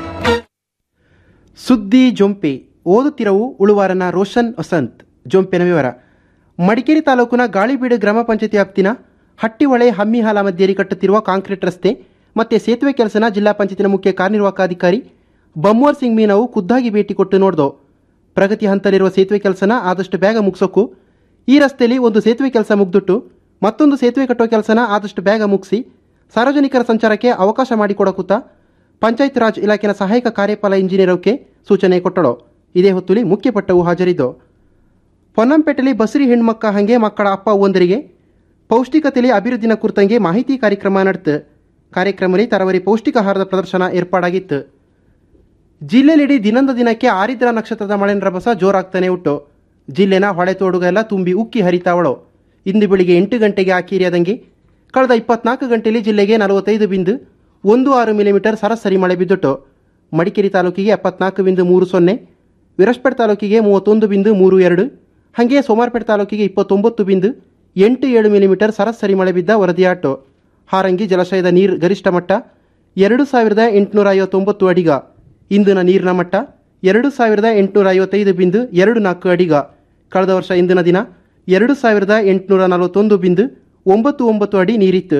P: ಸುದ್ದಿ ಜೊಂಪೆ ಓದುತ್ತಿರವು ಉಳುವಾರನ ರೋಷನ್ ವಸಂತ್ ಜೊಂಪೆನ ವಿವರ ಮಡಿಕೇರಿ ತಾಲೂಕಿನ ಗಾಳಿಬೀಡು ಗ್ರಾಮ ಪಂಚಾಯತಿ ವ್ಯಾಪ್ತಿನ ಹಟ್ಟಿಹೊಳೆ ಹಮ್ಮಿಹಾಲ ಮಧ್ಯೆ ಕಟ್ಟುತ್ತಿರುವ ಕಾಂಕ್ರೀಟ್ ರಸ್ತೆ ಮತ್ತು ಸೇತುವೆ ಕೆಲಸನ ಜಿಲ್ಲಾ ಪಂಚಾಯತಿನ ಮುಖ್ಯ ಕಾರ್ಯನಿರ್ವಾಹಕಾಧಿಕಾರಿ ಬಮ್ಮೋರ್ ಸಿಂಗ್ ಮೀನವು ಖುದ್ದಾಗಿ ಭೇಟಿ ಕೊಟ್ಟು ನೋಡ್ದೋ ಪ್ರಗತಿ ಹಂತಲಿರುವ ಸೇತುವೆ ಕೆಲಸನ ಆದಷ್ಟು ಬೇಗ ಮುಗಿಸೋಕು ಈ ರಸ್ತೆಯಲ್ಲಿ ಒಂದು ಸೇತುವೆ ಕೆಲಸ ಮುಗ್ದುಟ್ಟು ಮತ್ತೊಂದು ಸೇತುವೆ ಕಟ್ಟೋ ಕೆಲಸನ ಆದಷ್ಟು ಬೇಗ ಮುಗಿಸಿ ಸಾರ್ವಜನಿಕರ ಸಂಚಾರಕ್ಕೆ ಅವಕಾಶ ಮಾಡಿಕೊಡಕುತ್ತ ಪಂಚಾಯತ್ ರಾಜ್ ಇಲಾಖೆಯ ಸಹಾಯಕ ಕಾರ್ಯಪಾಲ ಇಂಜಿನಿಯರ್ಗೆ ಸೂಚನೆ ಕೊಟ್ಟಳು ಇದೇ ಹೊತ್ತುಲಿ ಮುಖ್ಯ ಪಟ್ಟವು ಹಾಜರಿದ್ದು ಪೊನ್ನಂಪೇಟೆಲಿ ಬಸರಿ ಹೆಣ್ಮಕ್ಕ ಹಂಗೆ ಮಕ್ಕಳ ಅಪ್ಪ ಒಂದರಿಗೆ ಪೌಷ್ಟಿಕತೆಲಿ ಅಭಿವೃದ್ಧಿನ ಕುರಿತಂಗೆ ಮಾಹಿತಿ ಕಾರ್ಯಕ್ರಮ ನಡೆತು ಕಾರ್ಯಕ್ರಮದಲ್ಲಿ ತರವರಿ ಪೌಷ್ಟಿಕಾಹಾರದ ಪ್ರದರ್ಶನ ಏರ್ಪಾಡಾಗಿತ್ತು ಜಿಲ್ಲೆಲಿಡೀ ದಿನದ ದಿನಕ್ಕೆ ಆರಿದ್ರ ನಕ್ಷತ್ರದ ಮಳೆನ ರಭಸ ಜೋರಾಗ್ತಾನೆ ಉಂಟು ಜಿಲ್ಲೆನ ಹೊಳೆ ತೋಡುಗೆಲ್ಲ ತುಂಬಿ ಉಕ್ಕಿ ಹರಿತಾವಳು ಇಂದು ಬೆಳಿಗ್ಗೆ ಎಂಟು ಗಂಟೆಗೆ ಆಕೀರಿಯಾದಂಗೆ ಕಳೆದ ಇಪ್ಪತ್ನಾಲ್ಕು ಗಂಟೆಯಲ್ಲಿ ಜಿಲ್ಲೆಗೆ ನಲವತ್ತೈದು ಬಿಂದು ಒಂದು ಆರು ಮಿಲಿಮೀಟರ್ ಸರಾಸರಿ ಮಳೆ ಬಿದ್ದುಟ್ಟು ಮಡಿಕೇರಿ ತಾಲೂಕಿಗೆ ಎಪ್ಪತ್ನಾಲ್ಕು ಬಿಂದು ಮೂರು ಸೊನ್ನೆ ವಿರಸ್ಪೇಟೆ ತಾಲೂಕಿಗೆ ಮೂವತ್ತೊಂದು ಬಿಂದು ಮೂರು ಎರಡು ಹಾಗೆ ಸೋಮಾರ್ಪೇಟೆ ತಾಲೂಕಿಗೆ ಇಪ್ಪತ್ತೊಂಬತ್ತು ಬಿಂದು ಎಂಟು ಏಳು ಮಿಲಿಮೀಟರ್ ಸರಾಸರಿ ಮಳೆ ಬಿದ್ದ ವರದಿಯಾಟು ಹಾರಂಗಿ ಜಲಾಶಯದ ನೀರು ಗರಿಷ್ಠ ಮಟ್ಟ ಎರಡು ಸಾವಿರದ ಎಂಟುನೂರ ಐವತ್ತೊಂಬತ್ತು ಅಡಿಗ ಇಂದಿನ ನೀರಿನ ಮಟ್ಟ ಎರಡು ಸಾವಿರದ ಎಂಟುನೂರ ಐವತ್ತೈದು ಬಿಂದು ಎರಡು ನಾಲ್ಕು ಅಡಿಗ ಕಳೆದ ವರ್ಷ ಇಂದಿನ ದಿನ ಎರಡು ಸಾವಿರದ ಎಂಟುನೂರ ನಲವತ್ತೊಂದು ಬಿಂದು ಒಂಬತ್ತು ಒಂಬತ್ತು ಅಡಿ ನೀರಿತ್ತು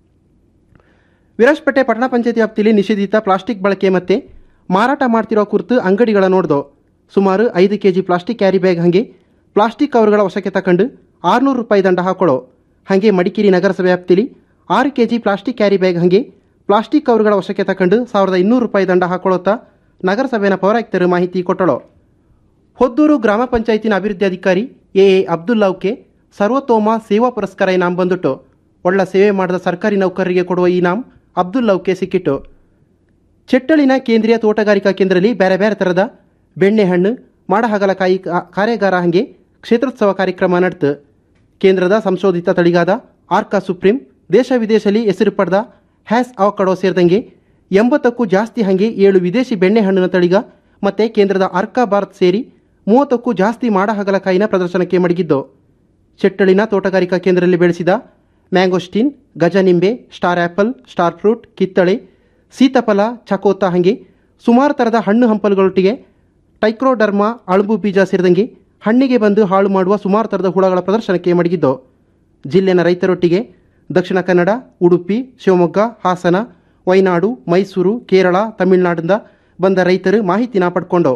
P: ವಿರಾಜಪೇಟೆ ಪಟ್ಟಣ ಪಂಚಾಯತಿ ವ್ಯಾಪ್ತಿಯಲ್ಲಿ ನಿಷೇಧಿತ ಪ್ಲಾಸ್ಟಿಕ್ ಬಳಕೆ ಮತ್ತೆ ಮಾರಾಟ ಮಾಡ್ತಿರೋ ಕುರಿತು ಅಂಗಡಿಗಳ ನೋಡ್ದೋ ಸುಮಾರು ಐದು ಕೆಜಿ ಪ್ಲಾಸ್ಟಿಕ್ ಕ್ಯಾರಿ ಬ್ಯಾಗ್ ಹಾಗೆ ಪ್ಲಾಸ್ಟಿಕ್ ಕವರ್ಗಳ ವಶಕ್ಕೆ ತಕೊಂಡು ಆರುನೂರು ರೂಪಾಯಿ ದಂಡ ಹಾಕೊಳ್ಳೋ ಹಾಗೆ ಮಡಿಕೇರಿ ನಗರಸಭೆ ವ್ಯಾಪ್ತಿಯಲ್ಲಿ ಆರು ಕೆಜಿ ಪ್ಲಾಸ್ಟಿಕ್ ಕ್ಯಾರಿ ಬ್ಯಾಗ್ ಹಾಗೆ ಪ್ಲಾಸ್ಟಿಕ್ ಕವರ್ಗಳ ವಶಕ್ಕೆ ತಕೊಂಡು ಸಾವಿರದ ಇನ್ನೂರು ರೂಪಾಯಿ ದಂಡ ಹಾಕೊಳ್ಳುತ್ತಾ ನಗರಸಭೆಯ ಪೌರಾಯುಕ್ತರು ಮಾಹಿತಿ ಕೊಟ್ಟಳು ಹೊದ್ದೂರು ಗ್ರಾಮ ಪಂಚಾಯತಿನ ಅಭಿವೃದ್ಧಿ ಅಧಿಕಾರಿ ಎ ಎ ಅಬ್ದುಲ್ಲಾವ್ಗೆ ಸರ್ವತೋಮ ಸೇವಾ ಪುರಸ್ಕಾರ ಇನಾಮ್ ಬಂದುಟ್ಟು ಒಳ್ಳ ಸೇವೆ ಮಾಡಿದ ಸರ್ಕಾರಿ ನೌಕರರಿಗೆ ಕೊಡುವ ಇನಾಮ್ ಅಬ್ದುಲ್ಲಾವ್ಗೆ ಸಿಕ್ಕಿಟ್ಟು ಚೆಟ್ಟಳಿನ ಕೇಂದ್ರೀಯ ತೋಟಗಾರಿಕಾ ಕೇಂದ್ರದಲ್ಲಿ ಬೇರೆ ಬೇರೆ ಥರದ ಬೆಣ್ಣೆಹಣ್ಣು ಮಾಡಹಗಲಕಾಯಿ ಕಾ- ಕಾರ್ಯಾಗಾರ ಹಂಗೆ ಕ್ಷೇತ್ರೋತ್ಸವ ಕಾರ್ಯಕ್ರಮ ನಡೆತು ಕೇಂದ್ರದ ಸಂಶೋಧಿತ ತಳಿಗಾದ ಆರ್ಕಾ ಸುಪ್ರೀಂ ದೇಶ ವಿದೇಶದಲ್ಲಿ ಹೆಸರು ಪಡೆದ ಹ್ಯಾಸ್ ಅವಕಡೋ ಸೇರಿದಂಗೆ ಎಂಬತ್ತಕ್ಕೂ ಜಾಸ್ತಿ ಹಂಗೆ ಏಳು ವಿದೇಶಿ ಬೆಣ್ಣೆಹಣ್ಣಿನ ತಳಿಗ ಮತ್ತೆ ಕೇಂದ್ರದ ಆರ್ಕಾ ಭಾರತ್ ಸೇರಿ ಮೂವತ್ತಕ್ಕೂ ಜಾಸ್ತಿ ಮಾಡಹಗಲಕಾಯಿನ ಪ್ರದರ್ಶನಕ್ಕೆ ಮಡಗಿದ್ದು ಚೆಟ್ಟಳಿನ ತೋಟಗಾರಿಕಾ ಕೇಂದ್ರದಲ್ಲಿ ಬೆಳೆಸಿದ ಮ್ಯಾಂಗೋಸ್ಟೀನ್ ಗಜನಿಂಬೆ ಸ್ಟಾರ್ ಆ್ಯಪಲ್ ಸ್ಟಾರ್ ಫ್ರೂಟ್ ಕಿತ್ತಳೆ ಸೀತಾಫಲ ಚಕೋತ ಹಂಗೆ ಸುಮಾರು ಥರದ ಹಣ್ಣು ಹಂಪಲುಗಳೊಟ್ಟಿಗೆ ಟೈಕ್ರೋಡರ್ಮಾ ಅಳುಬು ಬೀಜ ಸೇರಿದಂಗೆ ಹಣ್ಣಿಗೆ ಬಂದು ಹಾಳು ಮಾಡುವ ಸುಮಾರು ಥರದ ಹುಳಗಳ ಪ್ರದರ್ಶನಕ್ಕೆ ಮಡಗಿದ್ದು ಜಿಲ್ಲೆನ ರೈತರೊಟ್ಟಿಗೆ ದಕ್ಷಿಣ ಕನ್ನಡ ಉಡುಪಿ ಶಿವಮೊಗ್ಗ ಹಾಸನ ವಯನಾಡು ಮೈಸೂರು ಕೇರಳ ತಮಿಳುನಾಡಿಂದ ಬಂದ ರೈತರು ಮಾಹಿತಿನ ಪಡ್ಕೊಂಡು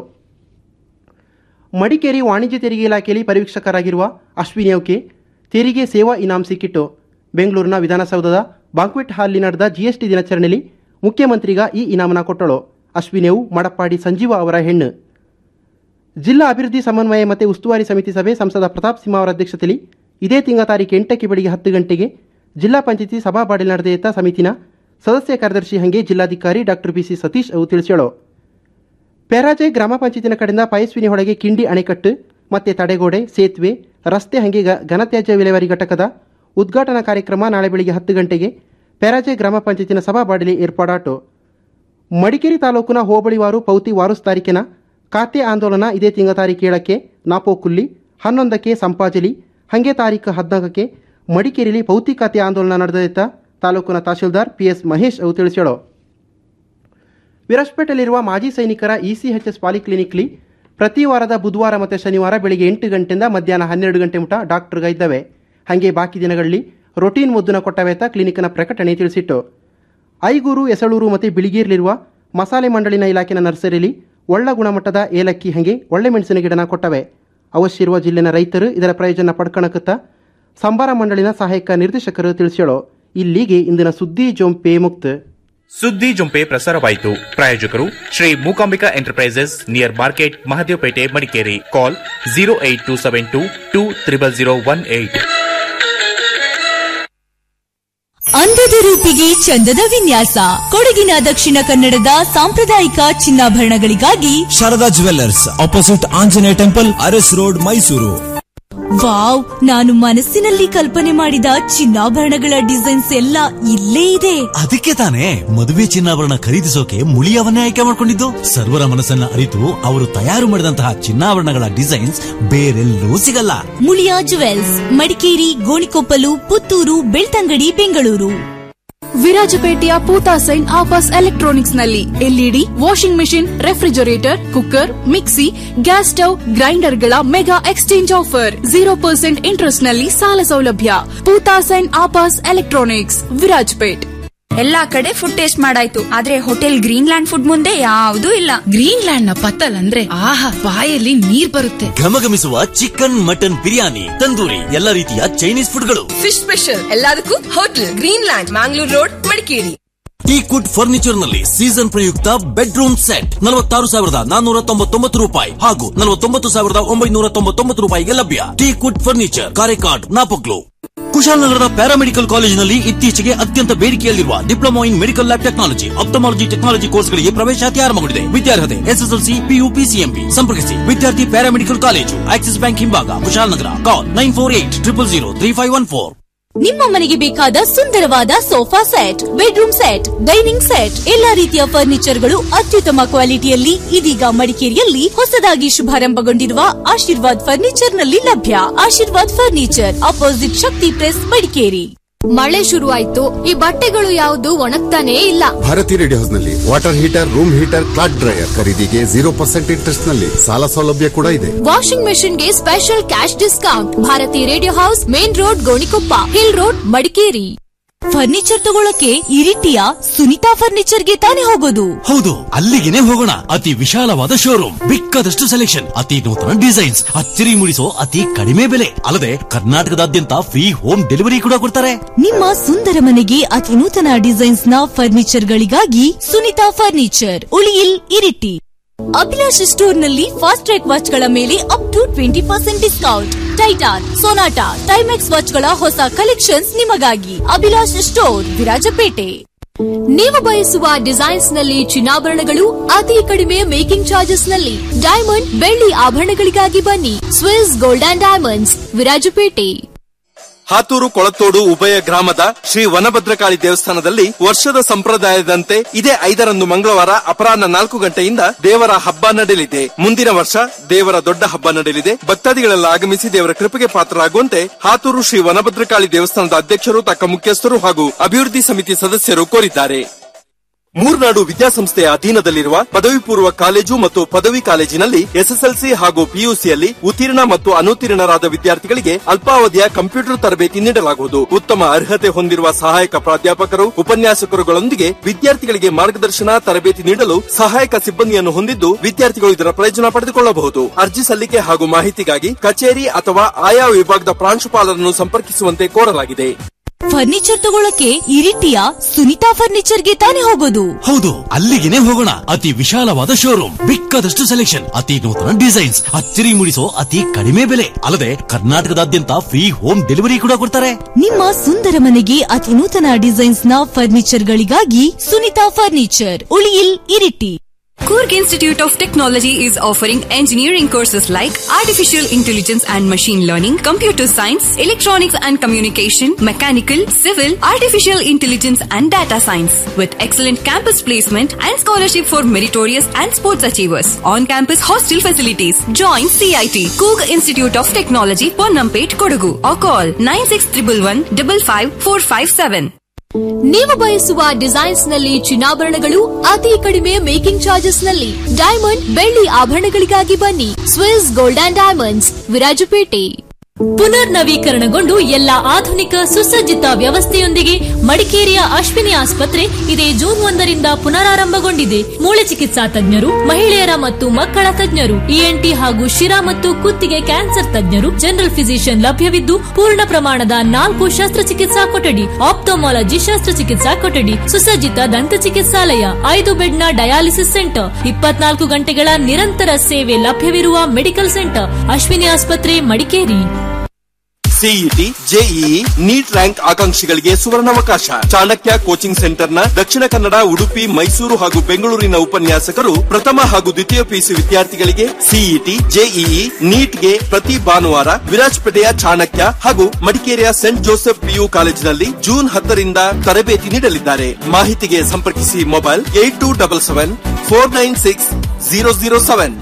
P: ಮಡಿಕೇರಿ ವಾಣಿಜ್ಯ ತೆರಿಗೆ ಇಲಾಖೆಯಲ್ಲಿ ಪರಿವೀಕ್ಷಕರಾಗಿರುವ ಅಶ್ವಿನಿ ಅವಕ್ಕೆ ತೆರಿಗೆ ಸೇವಾ ಇನಾಮ್ ಸಿಕ್ಕಿಟ್ಟು ಬೆಂಗಳೂರಿನ ವಿಧಾನಸೌಧದ ಬಾಂಕ್ವೆಟ್ ಹಾಲ್ನಲ್ಲಿ ನಡೆದ ಜಿಎಸ್ಟಿ ದಿನಾಚರಣೆಯಲ್ಲಿ ಮುಖ್ಯಮಂತ್ರಿಗ ಈ ಇನಾಮನ ಕೊಟ್ಟಳು ಅಶ್ವಿನಿಯವು ಮಡಪ್ಪಾಡಿ ಸಂಜೀವ ಅವರ ಹೆಣ್ಣು ಜಿಲ್ಲಾ ಅಭಿವೃದ್ಧಿ ಸಮನ್ವಯ ಮತ್ತು ಉಸ್ತುವಾರಿ ಸಮಿತಿ ಸಭೆ ಸಂಸದ ಪ್ರತಾಪ್ ಸಿಂಹ ಅವರ ಅಧ್ಯಕ್ಷತೆಯಲ್ಲಿ ಇದೇ ತಿಂಗಳ ತಾರೀಕು ಎಂಟಕ್ಕೆ ಬೆಳಿಗ್ಗೆ ಹತ್ತು ಗಂಟೆಗೆ ಜಿಲ್ಲಾ ಪಂಚಾಯತಿ ಸಭಾಬಾಡಿಲ್ ನಡೆದ ಸಮಿತಿನ ಸದಸ್ಯ ಕಾರ್ಯದರ್ಶಿ ಹಂಗೆ ಜಿಲ್ಲಾಧಿಕಾರಿ ಡಾಕ್ಟರ್ ಬಿಸಿ ಸತೀಶ್ ಅವು ತಿಳಿಸ್ಯಾಳು ಪೆರಾಜೆ ಗ್ರಾಮ ಪಂಚಾಯತಿನ ಕಡೆಯಿಂದ ಪಯಸ್ವಿನಿ ಹೊಳೆಗೆ ಕಿಂಡಿ ಅಣೆಕಟ್ಟು ಮತ್ತೆ ತಡೆಗೋಡೆ ಸೇತುವೆ ರಸ್ತೆ ಹಂಗೆ ಗ- ಘನತ್ಯಾಜ್ಯ ವಿಲೇವಾರಿ ಘಟಕದ ಉದ್ಘಾಟನಾ ಕಾರ್ಯಕ್ರಮ ನಾಳೆ ಬೆಳಿಗ್ಗೆ ಹತ್ತು ಗಂಟೆಗೆ ಪೆರಾಜೆ ಗ್ರಾಮ ಪಂಚಾಯತಿನ ಸಭಾಬಾಡಿಲಿ ಏರ್ಪಾಡಾಟು ಮಡಿಕೇರಿ ತಾಲೂಕಿನ ಹೋಬಳಿವಾರು ಪೌತಿ ವಾರುಸ್ತಾರಿಕೆನ ಖಾತೆ ಆಂದೋಲನ ಇದೇ ತಿಂಗಳ ತಾರೀಕು ಏಳಕ್ಕೆ ನಾಪೋಕುಲ್ಲಿ ಹನ್ನೊಂದಕ್ಕೆ ಸಂಪಾಜಲಿ ಹಂಗೆ ತಾರೀಕು ಹದಿನಾಲ್ಕಕ್ಕೆ ಮಡಿಕೇರಿಯಲ್ಲಿ ಪೌತಿ ಖಾತೆ ಆಂದೋಲನ ನಡೆದಿದ್ದ ತಾಲೂಕಿನ ತಹಶೀಲ್ದಾರ್ ಪಿಎಸ್ ಮಹೇಶ್ ಅವು ತಿಳಿಸ್ಯಾಳು ವಿರಾಜಪೇಟೆಯಲ್ಲಿರುವ ಮಾಜಿ ಸೈನಿಕರ ಇಸಿಎಚ್ಎಸ್ ಪಾಲಿಕ್ಲಿನಿಕ್ಲಿ ಪ್ರತಿ ವಾರದ ಬುಧವಾರ ಮತ್ತು ಶನಿವಾರ ಬೆಳಿಗ್ಗೆ ಎಂಟು ಗಂಟೆಯಿಂದ ಮಧ್ಯಾಹ್ನ ಹನ್ನೆರಡು ಗಂಟೆ ಮುಟ ಡಾಕ್ಟರ್ಗ ಇದ್ದಾವೆ ಹಾಗೆ ಬಾಕಿ ದಿನಗಳಲ್ಲಿ ರೊಟೀನ್ ಮುದ್ದುನ ಕೊಟ್ಟವೇತ ಕ್ಲಿನಿಕ್ನ ಪ್ರಕಟಣೆ ತಿಳಿಸಿಟ್ಟು ಐಗೂರು ಎಸಳೂರು ಮತ್ತು ಬಿಳಿಗೀರ್ಲಿರುವ ಮಸಾಲೆ ಮಂಡಳಿನ ಇಲಾಖೆನ ನರ್ಸರಿಯಲ್ಲಿ ಒಳ್ಳ ಗುಣಮಟ್ಟದ ಏಲಕ್ಕಿ ಹಂಗೆ ಒಳ್ಳೆ ಮೆಣಸಿನ ಗಿಡನ ಕೊಟ್ಟವೆ ಅವಶ್ಯ ಇರುವ ಜಿಲ್ಲೆನ ರೈತರು ಇದರ ಪ್ರಯೋಜನ ಪಡ್ಕಣಕತ್ತ ಸಂಬಾರ ಮಂಡಳಿನ ಸಹಾಯಕ ನಿರ್ದೇಶಕರು ತಿಳಿಸ್ಯಾಳು ಇಲ್ಲಿಗೆ ಇಂದಿನ ಸುದ್ದಿ ಜೊಂಪೆ ಮುಕ್ತ
O: ಸುದ್ದಿ ಜೊಂಪೆ ಪ್ರಸಾರವಾಯಿತು ಪ್ರಾಯೋಜಕರು Shri Mookambika enterprises near market Mahadevpet Madikeri call zero eight two seven two two triple zero one eight
L: ಅಂದದ ರೂಪಿಗೆ ಚಂದದ ವಿನ್ಯಾಸ ಕೊಡಗಿನ ದಕ್ಷಿಣ ಕನ್ನಡದ ಸಾಂಪ್ರದಾಯಿಕ ಚಿನ್ನಾಭರಣಗಳಿಗಾಗಿ
M: Sharada jewellers opposite Anjaneya temple Urs road Mysuru
L: wow ನಾನು ಮನಸ್ಸಿನಲ್ಲಿ ಕಲ್ಪನೆ ಮಾಡಿದ ಚಿನ್ನಾಭರಣಗಳ ಡಿಸೈನ್ಸ್ ಎಲ್ಲ ಇಲ್ಲೇ ಇದೆ
M: ಅದಕ್ಕೆ ತಾನೇ ಮದುವೆ ಚಿನ್ನಾಭರಣ ಖರೀದಿಸೋಕೆ ಮುಳಿಯವನ್ನೇ ಆಯ್ಕೆ ಮಾಡಿಕೊಂಡಿದ್ದು ಸರ್ವರ ಮನಸ್ಸನ್ನ ಅರಿತು ಅವರು ತಯಾರು ಮಾಡಿದಂತಹ ಚಿನ್ನಾಭರಣಗಳ ಡಿಸೈನ್ಸ್ ಬೇರೆಲ್ಲೂ ಸಿಗಲ್ಲ
L: ಮುಳಿಯಾ ಜುವೆಲ್ಸ್ ಮಡಿಕೇರಿ ಗೋಣಿಕೊಪ್ಪಲು ಪುತ್ತೂರು ಬೆಳ್ತಂಗಡಿ ಬೆಂಗಳೂರು
Q: ವಿರಾಜಪೇಟೆಯ ಪೂತಾಸೈನ್ ಆಫರ್ಸ್ ಎಲೆಕ್ಟ್ರಾನಿಕ್ಸ್ ನಲ್ಲಿ LED washing machine refrigerator cooker mixie gas stove ಗ್ರೈಂಡರ್ಗಳ mega exchange offer zero percent interest ನಲ್ಲಿ ಸಾಲ ಸೌಲಭ್ಯ ಪೂತಾಸೈನ್ ಆಫರ್ಸ್ ಎಲೆಕ್ಟ್ರಾನಿಕ್ಸ್ ವಿರಾಜಪೇಟ್
R: ಎಲ್ಲಾ ಕಡೆ ಫುಡ್ ಟೇಸ್ಟ್ ಮಾಡಾಯ್ತು ಆದ್ರೆ ಹೋಟೆಲ್ ಗ್ರೀನ್ ಲ್ಯಾಂಡ್ ಫುಡ್ ಮುಂದೆ ಯಾವ್ದೂ ಇಲ್ಲ
S: ಗ್ರೀನ್ ಲ್ಯಾಂಡ್ ನ ಪತ್ತಲ್ ಅಂದ್ರೆ ಆಹಾ ಬಾಯಲ್ಲಿ ನೀರ್ ಬರುತ್ತೆ
M: ಘಮಘಮಿಸುವ ಚಿಕನ್ ಮಟನ್ ಬಿರಿಯಾನಿ ತಂದೂರಿ ಎಲ್ಲ ರೀತಿಯ ಚೈನೀಸ್ ಫುಡ್ಗಳು
T: ಫಿಶ್ ಸ್ಪೆಷಲ್ ಎಲ್ಲದಕ್ಕೂ hotel green land Mangalore road Madikeri
M: teak wood furniture ನಲ್ಲಿ ಸೀಸನ್ ಪ್ರಯುಕ್ತ ಬೆಡ್ರೂಮ್ ಸೆಟ್ ನಲವತ್ತಾರು ಸಾವಿರದ ನಾನ್ನೂರ ತೊಂಬತ್ತೊಂಬತ್ತು ರೂಪಾಯಿ ಹಾಗೂ ನಲವತ್ತೊಂಬತ್ತು ಸಾವಿರದ ಒಂಬೈನೂರ ತೊಂಬತ್ತೊಂಬತ್ತು ರೂಪಾಯಿಗೆ ಲಭ್ಯ teak wood furniture Karekad Napoklu ಕುಶಾಲನಗರದ ಪ್ಯಾರಾಮೆಡಿಕಲ್ ಕಾಲೇಜಿನಲ್ಲಿ ಇತ್ತೀಚೆಗೆ ಅತ್ಯಂತ ಬೇಡಿಕೆಯಲ್ಲಿರುವ diploma in medical lab technology ophthalmology technology ಕೋರ್ಸ್ಗಳಿಗೆ ಪ್ರವೇಶಾತಿ ಆರಂಭಗೊಂಡಿದೆ ವಿದ್ಯಾರ್ಹತೆ ಎಸ್ಎಸ್ಎಲ್ಸಿ ಪಿಯು ಪಿಸಿಎಂಬಿ ಸಂಪರ್ಕಿಸಿ ವಿದ್ಯಾರ್ಥಿ ಪ್ಯಾರಾಮೆಡಿಕಲ್ ಕಾಲೇಜು ಆಕ್ಸಿಸ್ ಬ್ಯಾಂಕ್ ಹಿಂಭಾಗ Kushalnagar call nine four eight triple zero three five one four
L: ನಿಮ್ಮ ಮನೆಗೆ ಬೇಕಾದ ಸುಂದರವಾದ sofa set bedroom set dining set ಎಲ್ಲಾ ರೀತಿಯ ಫರ್ನಿಚರ್ಗಳು ಅತ್ಯುತ್ತಮ ಕ್ವಾಲಿಟಿಯಲ್ಲಿ ಇದೀಗ ಮಡಿಕೇರಿಯಲ್ಲಿ ಹೊಸದಾಗಿ ಶುಭಾರಂಭಗೊಂಡಿರುವ ಆಶೀರ್ವಾದ್ ಫರ್ನಿಚರ್ ನಲ್ಲಿ ಲಭ್ಯ Ashirwad furniture opposite Shakti press Madikeri
U: ಮಳೆ ಶುರುವಾಯ್ತು ಈ ಬಟ್ಟೆಗಳು ಯಾವುದು ಒಣಗ್ತಾನೇ ಇಲ್ಲ
V: ಭಾರತಿ ರೇಡಿಯೋ ಹೌಸ್ ನಲ್ಲಿ water heater room heater cloth dryer ಖರೀದಿಗೆ ಜೀರೋ ಪರ್ಸೆಂಟ್ ಇಂಟ್ರೆಸ್ಟ್ ನಲ್ಲಿ ಸಾಲ ಸೌಲಭ್ಯ ಕೂಡ ಇದೆ
U: ವಾಷಿಂಗ್ ಮೆಷಿನ್ ಗೆ special cash discount Bharati radio house main road Gonikoppa hill road Madikeri
L: furniture ತಗೊಳಕ್ಕೆ ಇರಿಟಿಯ ಸುನಿತಾ ಫರ್ನಿಚರ್ಗೆ ತಾನೇ ಹೋಗೋದು
M: ಹೌದು ಅಲ್ಲಿಗೆನೆ ಹೋಗೋಣ ಅತಿ ವಿಶಾಲವಾದ ಶೋರೂಮ್ ಬಿಕ್ಕದಷ್ಟು ಸೆಲೆಕ್ಷನ್ ಅತಿ ನೂತನ ಡಿಸೈನ್ಸ್ ಅಚ್ಚರಿ ಮೂಡಿಸೋ ಅತಿ ಕಡಿಮೆ ಬೆಲೆ ಅಲ್ಲದೆ ಕರ್ನಾಟಕದಾದ್ಯಂತ ಫ್ರೀ ಹೋಮ್ ಡೆಲಿವರಿ ಕೂಡ ಕೊಡ್ತಾರೆ
L: ನಿಮ್ಮ ಸುಂದರ ಮನೆಗೆ ಅತಿ ನೂತನ ಡಿಸೈನ್ಸ್ ನ ಫರ್ನಿಚರ್ ಗಳಿಗಾಗಿ ಸುನಿತಾ ಫರ್ನಿಚರ್ ಉಳಿಯಿಲ್ ಇರಿಟಿ ಅಭಿಲಾಷ್ ಸ್ಟೋರ್ ನಲ್ಲಿ ಫಾಸ್ಟ್ ಟ್ರ್ಯಾಕ್ ವಾಚ್ ಗಳ ಮೇಲೆ up to twenty percent discount Titan Sonata Timex watch ಗಳ ಹೊಸ ಕಲೆಕ್ಷನ್ಸ್ ನಿಮಗಾಗಿ ಅಭಿಲಾಷ್ ಸ್ಟೋರ್ ವಿರಾಜಪೇಟೆ
U: ನೀವು ಬಯಸುವ ಡಿಸೈನ್ಸ್ ನಲ್ಲಿ ಚಿನ್ನಾಭರಣಗಳು ಅತಿ ಕಡಿಮೆ ಮೇಕಿಂಗ್ ಚಾರ್ಜಸ್ ನಲ್ಲಿ ಡೈಮಂಡ್ ಬೆಳ್ಳಿ ಆಭರಣಗಳಿಗಾಗಿ ಬನ್ನಿ Swiss gold and diamonds Virajpet
N: Hathur Kolathodu ಉಭಯ ಗ್ರಾಮದ ಶ್ರೀ ವನಭದ್ರಕಾಳಿ ದೇವಸ್ಥಾನದಲ್ಲಿ ವರ್ಷದ ಸಂಪ್ರದಾಯದಂತೆ ಇದೇ ಐದರಂದು ಮಂಗಳವಾರ ಅಪರಾಹ್ನ ನಾಲ್ಕು ಗಂಟೆಯಿಂದ ದೇವರ ಹಬ್ಬ ನಡೆಯಲಿದೆ ಮುಂದಿನ ವರ್ಷ ದೇವರ ದೊಡ್ಡ ಹಬ್ಬ ನಡೆಯಲಿದೆ ಭಕ್ತಾದಿಗಳೆಲ್ಲ ಆಗಮಿಸಿ ದೇವರ ಕೃಪೆಗೆ ಪಾತ್ರರಾಗುವಂತೆ ಹಾತೂರು ಶ್ರೀ ವನಭದ್ರಕಾಳಿ ದೇವಸ್ಥಾನದ ಅಧ್ಯಕ್ಷರು ತಕ್ಕ ಮುಖ್ಯಸ್ಥರು ಹಾಗೂ ಅಭಿವೃದ್ಧಿ ಸಮಿತಿ ಸದಸ್ಯರು ಕೋರಿದ್ದಾರೆ ಮೂರ್ನಾಡು ವಿದ್ಯಾಸಂಸ್ಥೆಯ ಅಧೀನದಲ್ಲಿರುವ ಪದವಿ ಪೂರ್ವ ಕಾಲೇಜು ಮತ್ತು ಪದವಿ ಕಾಲೇಜಿನಲ್ಲಿ ಎಸ್ಎಸ್ಎಲ್ಸಿ ಹಾಗೂ ಪಿಯುಸಿಯಲ್ಲಿ ಉತ್ತೀರ್ಣ ಮತ್ತು ಅನುತ್ತೀರ್ಣರಾದ ವಿದ್ಯಾರ್ಥಿಗಳಿಗೆ ಅಲ್ಪಾವಧಿಯ ಕಂಪ್ಯೂಟರ್ ತರಬೇತಿ ನೀಡಲಾಗುವುದು ಉತ್ತಮ ಅರ್ಹತೆ ಹೊಂದಿರುವ ಸಹಾಯಕ ಪ್ರಾಧ್ಯಾಪಕರು ಉಪನ್ಯಾಸಕರುಗಳೊಂದಿಗೆ ವಿದ್ಯಾರ್ಥಿಗಳಿಗೆ ಮಾರ್ಗದರ್ಶನ ತರಬೇತಿ ನೀಡಲು ಸಹಾಯಕ ಸಿಬ್ಬಂದಿಯನ್ನು ಹೊಂದಿದ್ದು ವಿದ್ಯಾರ್ಥಿಗಳು ಇದರ ಪ್ರಯೋಜನ ಪಡೆದುಕೊಳ್ಳಬಹುದು ಅರ್ಜಿ ಸಲ್ಲಿಕೆ ಹಾಗೂ ಮಾಹಿತಿಗಾಗಿ ಕಚೇರಿ ಅಥವಾ ಆಯಾ ವಿಭಾಗದ ಪ್ರಾಂಶುಪಾಲರನ್ನು ಸಂಪರ್ಕಿಸುವಂತೆ ಕೋರಲಾಗಿದೆ
L: ಫರ್ನಿಚರ್ ತಗೊಳಕ್ಕೆ ಇರಿಟಿಯ ಸುನಿತಾ ಫರ್ನಿಚರ್ಗೆ ತಾನೇ ಹೋಗೋದು
M: ಹೌದು ಅಲ್ಲಿಗೆನೆ ಹೋಗೋಣ ಅತಿ ವಿಶಾಲವಾದ ಶೋರೂಮ್ ಬಿಕ್ಕದಷ್ಟು ಸೆಲೆಕ್ಷನ್ ಅತಿ ನೂತನ ಡಿಸೈನ್ಸ್ ಅಚ್ಚರಿ ಮೂಡಿಸೋ ಅತಿ ಕಡಿಮೆ ಬೆಲೆ ಅಲ್ಲದೆ ಕರ್ನಾಟಕದಾದ್ಯಂತ ಫ್ರೀ ಹೋಮ್ ಡೆಲಿವರಿ ಕೂಡ ಕೊಡ್ತಾರೆ
L: ನಿಮ್ಮ ಸುಂದರ ಮನೆಗೆ ಅತಿ ನೂತನ ಡಿಸೈನ್ಸ್ ನ ಫರ್ನಿಚರ್ ಗಳಿಗಾಗಿ Sunita furniture Uliyil Iritty
W: Kurg Institute of Technology is offering engineering courses like Artificial Intelligence and Machine Learning, Computer Science, Electronics and Communication, Mechanical, Civil, Artificial Intelligence and Data Science with excellent campus placement and scholarship for meritorious and sports achievers. On-campus hostel facilities. Join CIT, Kurg Institute of Technology, Ponnampet, Kodagu or call 96111 55457.
U: ನೀವು ಬಯಸುವ designs ನಲ್ಲಿ ಚಿನ್ನಾಭರಣಗಳು ಅತಿ ಕಡಿಮೆ making charges ನಲ್ಲಿ diamond ಬೆಳ್ಳಿ ಆಭರಣಗಳಿಗಾಗಿ ಬನ್ನಿ Swiss gold and diamonds Virajpet
X: ಪುನರ್ ನವೀಕರಣಗೊಂಡು ಎಲ್ಲಾ ಆಧುನಿಕ ಸುಸಜ್ಜಿತ ವ್ಯವಸ್ಥೆಯೊಂದಿಗೆ ಮಡಿಕೇರಿಯ ಅಶ್ವಿನಿ ಆಸ್ಪತ್ರೆ ಇದೇ ಜೂನ್ ಒಂದರಿಂದ ಪುನರಾರಂಭಗೊಂಡಿದೆ ಮೂಳೆ ಚಿಕಿತ್ಸಾ ತಜ್ಞರು ಮಹಿಳೆಯರ ಮತ್ತು ಮಕ್ಕಳ ತಜ್ಞರು ಇಎನ್ಟಿ ಹಾಗೂ ಶಿರಾ ಮತ್ತು ಕುತ್ತಿಗೆ ಕ್ಯಾನ್ಸರ್ ತಜ್ಞರು ಜನರಲ್ ಫಿಸಿಷಿಯನ್ ಲಭ್ಯವಿದ್ದು ಪೂರ್ಣ ಪ್ರಮಾಣದ ನಾಲ್ಕು ಶಸ್ತ್ರಚಿಕಿತ್ಸಾ ಕೊಠಡಿ ಆಪ್ಟೋಮಾಲಜಿ ಶಸ್ತ್ರಚಿಕಿತ್ಸಾ ಕೊಠಡಿ ಸುಸಜ್ಜಿತ ದಂತ ಚಿಕಿತ್ಸಾಲಯ ಐದು ಬೆಡ್ನ ಡಯಾಲಿಸಿಸ್ ಸೆಂಟರ್ ಇಪ್ಪತ್ನಾಲ್ಕು ಗಂಟೆಗಳ ನಿರಂತರ ಸೇವೆ ಲಭ್ಯವಿರುವ ಮೆಡಿಕಲ್ ಸೆಂಟರ್ ಅಶ್ವಿನಿ ಆಸ್ಪತ್ರೆ Madikeri
N: CET JEE NEET rank ಆಕಾಂಕ್ಷಿಗಳಿಗೆ ಸುವರ್ಣಾವಕಾಶ ಚಾಣಕ್ಯ ಕೋಚಿಂಗ್ ಸೆಂಟರ್ನ ದಕ್ಷಿಣ ಕನ್ನಡ ಉಡುಪಿ ಮೈಸೂರು ಹಾಗೂ ಬೆಂಗಳೂರಿನ ಉಪನ್ಯಾಸಕರು ಪ್ರಥಮ ಹಾಗೂ ದ್ವಿತೀಯ ಪಿಯುಸಿ ವಿದ್ಯಾರ್ಥಿಗಳಿಗೆ ಸಿಇಟಿ ಜೆಇಇ ನೀಟ್ಗೆ ಪ್ರತಿ ಭಾನುವಾರ ವಿರಾಜಪೇಟೆಯ ಚಾಣಕ್ಯ ಹಾಗೂ ಮಡಿಕೇರಿಯ ಸೆಂಟ್ ಜೋಸೆಫ್ ಪಿಯು ಕಾಲೇಜಿನಲ್ಲಿ ಜೂನ್ ಹತ್ತರಿಂದ ತರಬೇತಿ ನೀಡಲಿದ್ದಾರೆ ಮಾಹಿತಿಗೆ ಸಂಪರ್ಕಿಸಿ mobile eight two double seven four nine six zero zero seven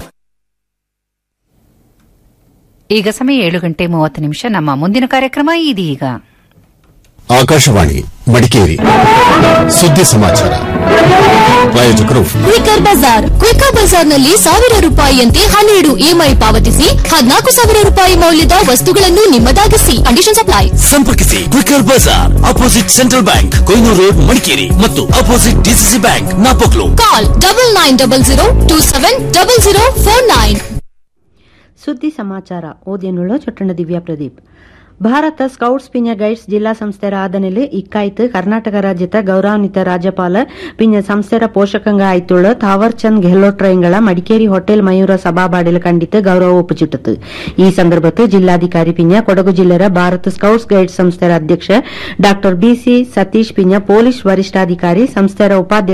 A: ಈಗ ಸಮಯ ಏಳು ಗಂಟೆ ಮೂವತ್ತು ನಿಮಿಷ ನಮ್ಮ ಮುಂದಿನ ಕಾರ್ಯಕ್ರಮ ಇದೀಗ
V: ಆಕಾಶವಾಣಿ ಮಡಿಕೇರಿ ಸುದ್ದಿ ಸಮಾಚಾರ ಪ್ರಾಯೋಜಕರು
U: ಕ್ವಿಕರ್ ಬಜಾರ್ ಕ್ವಿಕರ್ ಬಜಾರ್ನಲ್ಲಿ ಸಾವಿರ ರೂಪಾಯಿಯಂತೆ ಹನ್ನೆರಡು ಇಎಂಐ ಪಾವತಿಸಿ ಹದಿನಾಲ್ಕು ಸಾವಿರ ರೂಪಾಯಿ ಮೌಲ್ಯದ ವಸ್ತುಗಳನ್ನು ನಿಮ್ಮದಾಗಿಸಿ ಕಂಡೀಷನ್ ಅಪ್ಲೈ
M: ಸಂಪರ್ಕಿಸಿ quicker Bazaar opposite central bank Koinur road Madikeri ಮತ್ತು opposite DCC bank Napoklu
U: call double nine double zero two seven double zero four nine
C: ಸುದ್ದಿ ಸಮಾಚಾರ ಓದಿಯನ್ನುಳ್ಳ ಚೊಟ್ಟಣ ದಿವ್ಯಾ ಪ್ರದೀಪ್ ಭಾರತ ಸ್ಕೌಟ್ಸ್ ಪಿಂಜ ಗೈಡ್ಸ್ ಜಿಲ್ಲಾ ಸಂಸ್ಥೆರ ಆದನೆಲೆ ಇಕ್ಕಾಯ್ತು ಕರ್ನಾಟಕ ರಾಜ್ಯದ ಗೌರವಾನ್ವಿತ ರಾಜ್ಯಪಾಲ ಪಿಂಜ ಸಂಸ್ಥೆರ ಪೋಷಕಂಗ ಆಯ್ತುಳ್ಳ ತಾವರ್ ಚಂದ್ ಗೆಹ್ಲೋಟ್ ರೈಂಗಳ ಮಡಿಕೇರಿ ಹೋಟೆಲ್ ಮಯೂರ ಸಭಾಬಾಡಿಲ ಕಂಡಿತು ಗೌರವ ಒಪ್ಪುಚಿಟ್ಟತು ಈ ಸಂದರ್ಭത്തിൽ ಜಿಲ್ಲಾಧಿಕಾರಿ ಪಿಂಜ ಕೊಡಗು ಜಿಲ್ಲೆರ ಭಾರತ ಸ್ಕೌಟ್ಸ್ ಗೈಡ್ಸ್ ಸಂಸ್ಥೆರ ಅಧ್ಯಕ್ಷ ಡಾ ಬಿಸಿ ಸತೀಶ್ ಪಿಂಜ ಪೊಲೀಸ್ ವರಿಷ್ಠಾಧಿಕಾರಿ ಸಂಸ್ಥೆರ ಉಪಾಧ್ಯಕ್ಷ